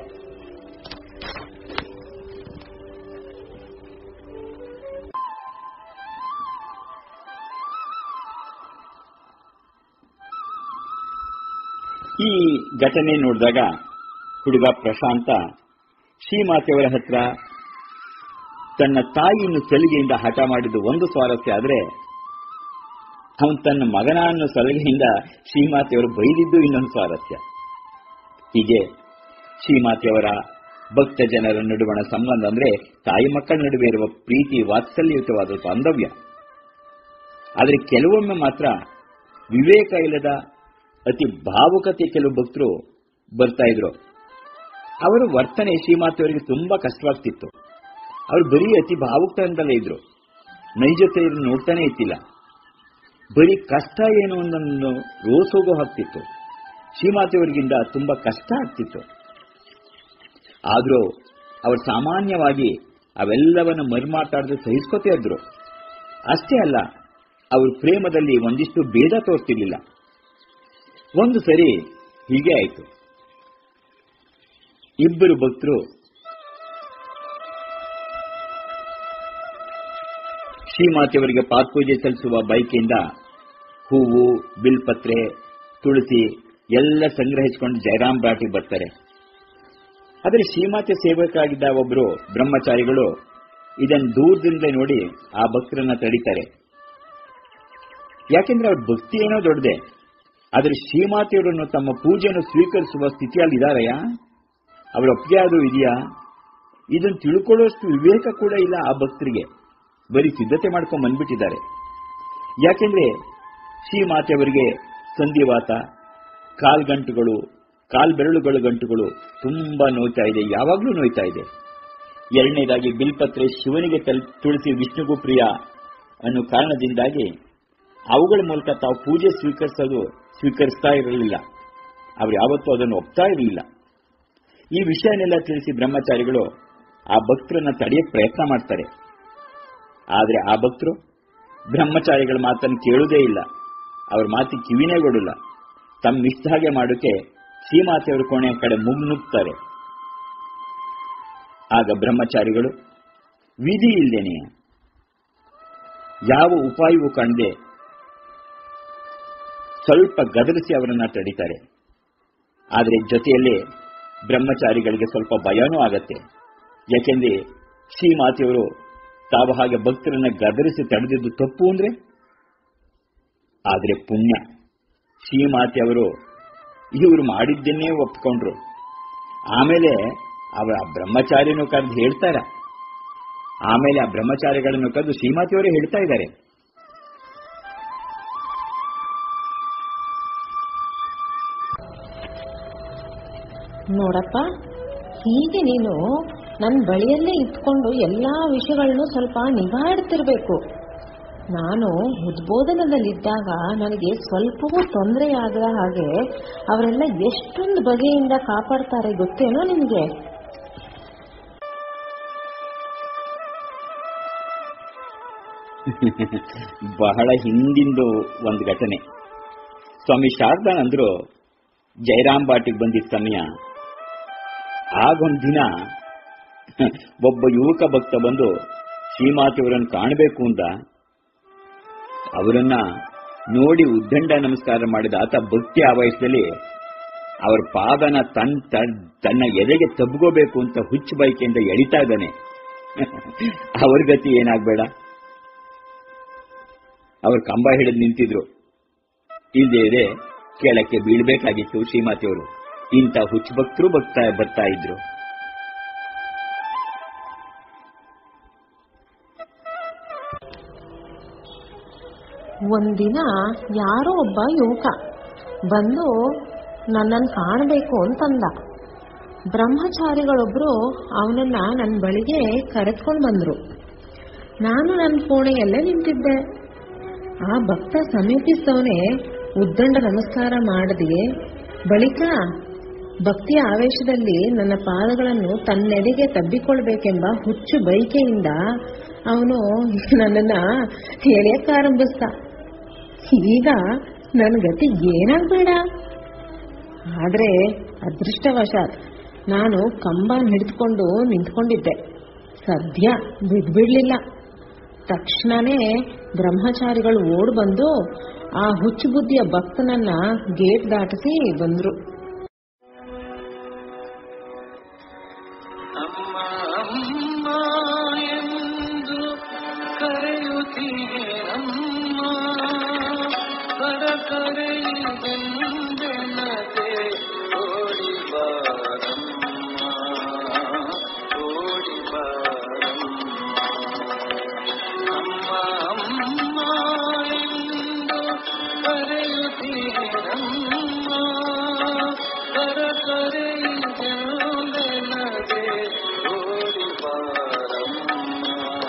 ಈ ಘಟನೆ ನೋಡಿದಾಗ ಹುಡುಗ ಪ್ರಶಾಂತ ಶ್ರೀಮಾತೆಯವರ ಹತ್ರ ತನ್ನ ತಾಯಿಯನ್ನು ಸಲಿಗೆಯಿಂದ ಹಠ ಮಾಡಿದ್ದು ಒಂದು ಸ್ವಾರಸ್ಯ ಆದ್ರೆ ಅವನು ತನ್ನ ಮಗನ ಅನ್ನೋ ಸಲಿಗೆಯಿಂದ ಶ್ರೀಮಾತೆಯವರು ಬೈದಿದ್ದು ಇನ್ನೊಂದು ಸ್ವಾರಸ್ಯ ಹೀಗೆ ಶ್ರೀಮಾತೆಯವರ ಭಕ್ತ ಜನರ ನಡುವಣ ಸಂಬಂಧ ಅಂದ್ರೆ ತಾಯಿ ಮಕ್ಕಳ ನಡುವೆ ಇರುವ ಪ್ರೀತಿ ವಾತ್ಸಲ್ಯಯುತವಾದ ಬಾಂಧವ್ಯ ಆದರೆ ಕೆಲವೊಮ್ಮೆ ಮಾತ್ರ ವಿವೇಕ ಇಲ್ಲದ ಅತಿ ಭಾವುಕತೆ ಕೆಲವು ಭಕ್ತರು ಬರ್ತಾ ಇದ್ರು ಅವರ ವರ್ತನೆ ಶ್ರೀಮಾತೆಯವರಿಗೆ ತುಂಬಾ ಕಷ್ಟವಾಗ್ತಿತ್ತು ಅವರು ಬರೀ ಅತಿ ಭಾವುಕತೆಯಿಂದಲೇ ಇದ್ರು ನೈಜತೆ ನೋಡ್ತಾನೆ ಇತ್ತಿಲ್ಲ ಬರೀ ಕಷ್ಟ ಏನು ಅನ್ನೋದನ್ನು ರೋಸೋಗೋ ಹಾಕ್ತಿತ್ತು ಶ್ರೀಮಾತೆಯವರಿಗಿಂದ ತುಂಬಾ ಕಷ್ಟ ಆಗ್ತಿತ್ತು ಆದ್ರೂ ಅವರು ಸಾಮಾನ್ಯವಾಗಿ ಅವೆಲ್ಲವನ್ನು ಮರ್ಮಾಟಾಡದೆ ಸಹಿಸ್ಕೋತಾ ಇದ್ರು ಅಷ್ಟೇ ಅಲ್ಲ ಅವರು ಪ್ರೇಮದಲ್ಲಿ ಒಂದಿಷ್ಟು ಭೇದ ತೋರ್ತಿರ್ಲಿಲ್ಲ ಒಂದು ಸರಿ ಹೀಗೆ ಆಯಿತು ಇಬ್ಬರು ಭಕ್ತರು ಶ್ರೀಮಾತೆಯವರಿಗೆ ಪಾತ್ಪೂಜೆ ಸಲ್ಲಿಸುವ ಬೈಕಿಂದ ಹೂವು ಬಿಲ್ಪತ್ರೆ ತುಳಸಿ ಎಲ್ಲ ಸಂಗ್ರಹಿಸಿಕೊಂಡು ಜಯರಾಮ್ ಬಾಟಿಗೆ ಬರ್ತಾರೆ ಆದರೆ ಶ್ರೀಮಾತೆ ಸೇವಕರಾಗಿದ್ದ ಒಬ್ಬರು ಬ್ರಹ್ಮಚಾರಿಗಳು ಇದನ್ನು ದೂರದಿಂದಲೇ ನೋಡಿ ಆ ಭಕ್ತರನ್ನ ತಡೀತಾರೆ ಯಾಕೆಂದ್ರೆ ಅವ್ರ ಭಕ್ತಿ ಏನೋ ದೊಡ್ಡದೆ ಆದರೆ ಶ್ರೀಮಾತೆಯವರನ್ನು ತಮ್ಮ ಪೂಜೆಯನ್ನು ಸ್ವೀಕರಿಸುವ ಸ್ಥಿತಿಯಲ್ಲಿ ಇದಾರೆಯಾ ಅವರ ಒಪ್ಪಿಗೆ ಅದು ಇದೆಯಾ ಇದನ್ನು ತಿಳ್ಕೊಳ್ಳೋಷ್ಟು ವಿವೇಕ ಕೂಡ ಇಲ್ಲ ಆ ಭಕ್ತರಿಗೆ ಬರೀ ಸಿದ್ಧತೆ ಮಾಡ್ಕೊಂಡು ಬಂದ್ಬಿಟ್ಟಿದ್ದಾರೆ ಯಾಕೆಂದ್ರೆ ಶ್ರೀಮಾತೆಯವರಿಗೆ ಸಂಧಿವಾತ ಕಾಲ್ಗಂಟುಗಳು ಕಾಲ್ಬೆರಳುಗಳ ಗಂಟುಗಳು ತುಂಬಾ ನೋಯ್ತಾ ಇದೆ ಯಾವಾಗಲೂ ನೋಯ್ತಾ ಇದೆ ಎರಡನೇದಾಗಿ ಬಿಲ್ಪತ್ರೆ ಶಿವನಿಗೆ ತಲ್ ತುಳಸಿ ವಿಷ್ಣುಗೂ ಪ್ರಿಯ ಅನ್ನೋ ಕಾರಣದಿಂದಾಗಿ ಅವುಗಳ ಮೂಲಕ ತಾವು ಪೂಜೆ ಸ್ವೀಕರಿಸೋದು ಸ್ವೀಕರಿಸ್ತಾ ಇರಲಿಲ್ಲ ಅವರು ಯಾವತ್ತೂ ಅದನ್ನು ಒಪ್ತಾ ಇರಲಿಲ್ಲ ಈ ವಿಷಯನೆಲ್ಲ ತಿಳಿಸಿ ಬ್ರಹ್ಮಚಾರಿಗಳು ಆ ಭಕ್ತರನ್ನ ತಡೆಯಕ್ಕೆ ಪ್ರಯತ್ನ ಮಾಡ್ತಾರೆ ಆದರೆ ಆ ಭಕ್ತರು ಬ್ರಹ್ಮಚಾರಿಗಳ ಮಾತನ್ನು ಕೇಳುವುದೇ ಇಲ್ಲ ಅವ್ರ ಮಾತಿಗೆ ಕಿವಿನೇ ಕೊಡಲ್ಲ ತಮ್ಮ ಇಷ್ಟ ಹಾಗೆ ಮಾಡೋಕೆ ಶ್ರೀಮಾತೆಯವರ ಕೋಣೆಯ ಕಡೆ ಮುಗ್ನುಗ್ತಾರೆ ಆಗ ಬ್ರಹ್ಮಚಾರಿಗಳು ವಿಧಿ ಇಲ್ದೇನೆ ಯಾವ ಉಪಾಯವೂ ಕಾಣದೆ ಸ್ವಲ್ಪ ಗದರಿಸಿ ಅವರನ್ನ ತಡೀತಾರೆ ಆದರೆ ಜೊತೆಯಲ್ಲೇ ಬ್ರಹ್ಮಚಾರಿಗಳಿಗೆ ಸ್ವಲ್ಪ ಭಯನೂ ಆಗತ್ತೆ ಯಾಕೆಂದ್ರೆ ಶ್ರೀಮಾತೆಯವರು ತಾವು ಹಾಗೆ ಭಕ್ತರನ್ನ ಗದರಿಸಿ ತಡೆದಿದ್ದು ತಪ್ಪು ಅಂದ್ರೆ ಆದ್ರೆ ಪುಣ್ಯ ಶ್ರೀಮಾತೆಯವರು ಇವರು ಮಾಡಿದ್ದನ್ನೇ ಒಪ್ಕೊಂಡ್ರು ಆಮೇಲೆ ಅವರ ಬ್ರಹ್ಮಚಾರಿನೂ ಕರೆದು ಹೇಳ್ತಾರ ಆಮೇಲೆ ಆ ಬ್ರಹ್ಮಚಾರಿಗಳನ್ನು ಕರೆದು ಶ್ರೀಮಾತೆಯವರೇ ಹೇಳ್ತಾ ಇದ್ದಾರೆ ನೋಡಪ್ಪ ಹೀಗೆ ನೀನು ನನ್ನ ಬಳಿಯಲ್ಲೇ ಇದ್ಕೊಂಡು ಎಲ್ಲಾ ವಿಷಯಗಳನ್ನು ಸ್ವಲ್ಪ ನಿಗಾ ಇಡ್ತಿರ್ಬೇಕು ನಾನು ಉದ್ಬೋಧನದಲ್ಲಿದ್ದಾಗ ನನಗೆ ಸ್ವಲ್ಪವೂ ತೊಂದರೆಯಾಗದ ಹಾಗೆ ಅವರೆಲ್ಲ ಎಷ್ಟೊಂದು ಬಗೆಯಿಂದ ಕಾಪಾಡ್ತಾರೆ ಗೊತ್ತೇನೋ ನಿನಗೆ ಬಹಳ ಹಿಂದಿಂದು ಒಂದು ಘಟನೆ ಸ್ವಾಮಿ ಶಾರದಾನಂದ್ರು ಜಯರಾಮ್ ಬಾಟಿಗೆ ಬಂದಿದ್ದ ಸಮಯ ಆಗೊಂದು ದಿನ ಒಬ್ಬ ಯುವಕ ಭಕ್ತ ಬಂದು ಶ್ರೀಮಾತೆಯವರನ್ನು ಕಾಣಬೇಕು ಅಂತ ಅವರನ್ನ ನೋಡಿ ಉದ್ದಂಡ ನಮಸ್ಕಾರ ಮಾಡಿದ ಆತ ಭಕ್ತಿ ಆವಯಸದಲ್ಲಿ ಅವರ ಪಾದನ ತನ್ ತನ್- ತನ್ನ ಎದೆಗೆ ತಬ್ಕೋಬೇಕು ಅಂತ ಹುಚ್ಚು ಬೈಕೆಯಿಂದ ಎಳಿತಾ ಇದ್ದಾನೆ ಅವ್ರ ಗತಿ ಏನಾಗ್ಬೇಡ ಅವರು ಕಂಬ ಹಿಡಿದು ನಿಂತಿದ್ರು ಇಲ್ಲದೆ ಇದೆ ಕೆಳಕ್ಕೆ ಬೀಳ್ಬೇಕಾಗಿತ್ತು ಶ್ರೀಮಾತೆಯವರು ಇಂಥ ಹುಚ್ಚು ಭಕ್ತರು ಬರ್ತಾ ಬರ್ತಾ ಇದ್ರು ಒಂದಿನ ಯಾರೋ ಒಬ್ಬ ಯುವಕ ಬಂದು ನನ್ನನ್ನು ಕಾಣಬೇಕು ಅಂತಂದ ಬ್ರಹ್ಮಚಾರಿಗಳೊಬ್ರು ಅವನನ್ನ ನನ್ನ ಬಳಿಗೆ ಕರೆದುಕೊಂಡು ಬಂದ್ರು ನಾನು ನನ್ನ ಕೋಣೆಯಲ್ಲೇ ನಿಂತಿದ್ದೆ ಆ ಭಕ್ತ ಸಮೀಪಿಸಿದವನೇ ಉದ್ದಂಡ ನಮಸ್ಕಾರ ಮಾಡದೆ ಬಳಿಕ ಭಕ್ತಿಯ ಆವೇಶದಲ್ಲಿ ನನ್ನ ಪಾದಗಳನ್ನು ತನ್ನೆಡೆಗೆ ತಬ್ಬಿಕೊಳ್ಬೇಕೆಂಬ ಹುಚ್ಚು ಬೈಕೆಯಿಂದ ಅವನು ನನ್ನನ್ನ ಎಳೆಯಕ್ಕಾರಂಭಿಸ್ದ ಈಗ ನನ್ನ ಗತಿ ಏನಾಗ್ಬೇಡ ಆದ್ರೆ ಅದೃಷ್ಟವಶಾತ್ ನಾನು ಕಂಬ ಹಿಡಿದುಕೊಂಡು ನಿಂತ್ಕೊಂಡಿದ್ದೆ ಸದ್ಯ ಬಿಡ್ಬಿಡ್ಲಿಲ್ಲ ತಕ್ಷಣನೇ ಬ್ರಹ್ಮಚಾರಿಗಳು ಓಡ್ ಬಂದು ಆ ಹುಚ್ಚು ಬುದ್ಧಿಯ ಭಕ್ತನನ್ನ ಗೇಟ್ ದಾಟಿಸಿ ಬಂದ್ರು ಅಮ್ಮ ಅಮ್ಮ ಎಂದು ಕರೆಯುತ್ತೀಯೇ ಅಮ್ಮ ಕರ ಕರೆಯುವುದೆಂದೆನದೆ ಓಡಿ ಬಾರಮ್ಮ ಓಡಿ ಬಾರಮ್ಮ ಅಮ್ಮ ಅಮ್ಮ ಎಂದು ಕರೆಯುತ್ತೀಯೇ ಅಮ್ಮ ಕರ ಕರೆಯುವುದೆಂದೆನದೆ ಓಡಿ ಬಾರಮ್ಮ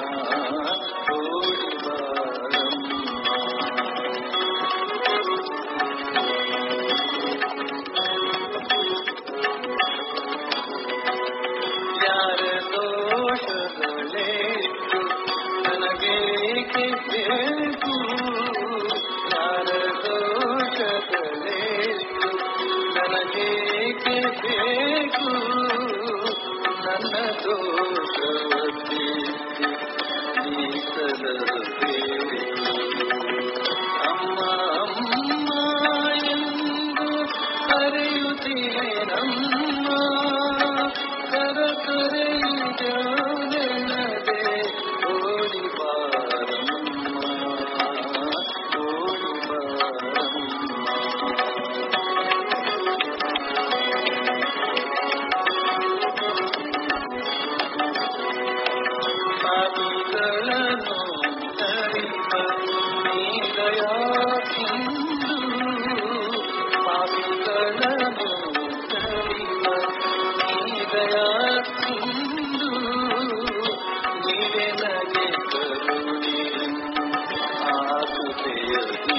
ಓಡಿ ಬಾರಮ್ಮ ಯಾರ ದೋಷಗಳೇತು ನನಗೇಕೆ ಬೇಕು ಯಾರ ದೋಷಗಳೇತು ನನಗೇಕೆ ಬೇಕು ನನ್ನ ದೋಷವೇ ನೀಸಲಬೇಕು ಅಮ್ಮ ಅಮ್ಮ ಎಂದು ಕರೆಯುತ್ತೀಯೇ ನಮ್ಮ ಕರ ಕರೆಯುವುದೆನದೆ ಓಡಿ ಬಾರಮ್ಮ ಓಡಿ ಬಾರಮ್ಮ ಪಾಪಿಗಳನ್ನು ತರಿಪ ನೀದಯಾ ಸಿಂಧು ಪಾಪಿಗಳನ್ನು ತರಿಪ ನೀದಯಾ ಸಿಂಧು ನೀವೆ ನಗೆ ಕರುಣೆ ಆಗುತ್ತೆಯದಿ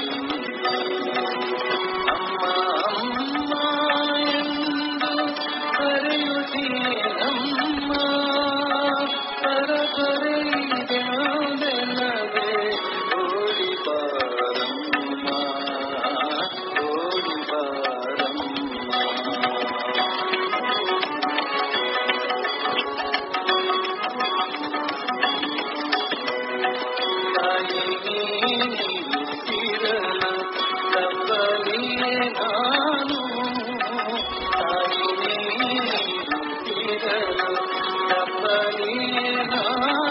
ಅಮ್ಮ ಅಮ್ಮ ಎಂದು ಕರೆಯುತ್ತೀಯೇ ಅಮ್ಮ ಕರ ಕರೆಯುವುದೆನದೆ ಓಡಿ ಬಾರಮ್ಮ ಓಡಿ ಬಾರಮ್ಮ ತಾಯಿ ನೀನಿರುತ್ತಿರಲು ತಪ್ಪಲಿಯೇ ನಾನು ತಾಯಿ ನೀನಿರುತ್ತಿರಲು ತಪ್ಪಲಿಯೇ ನಾನು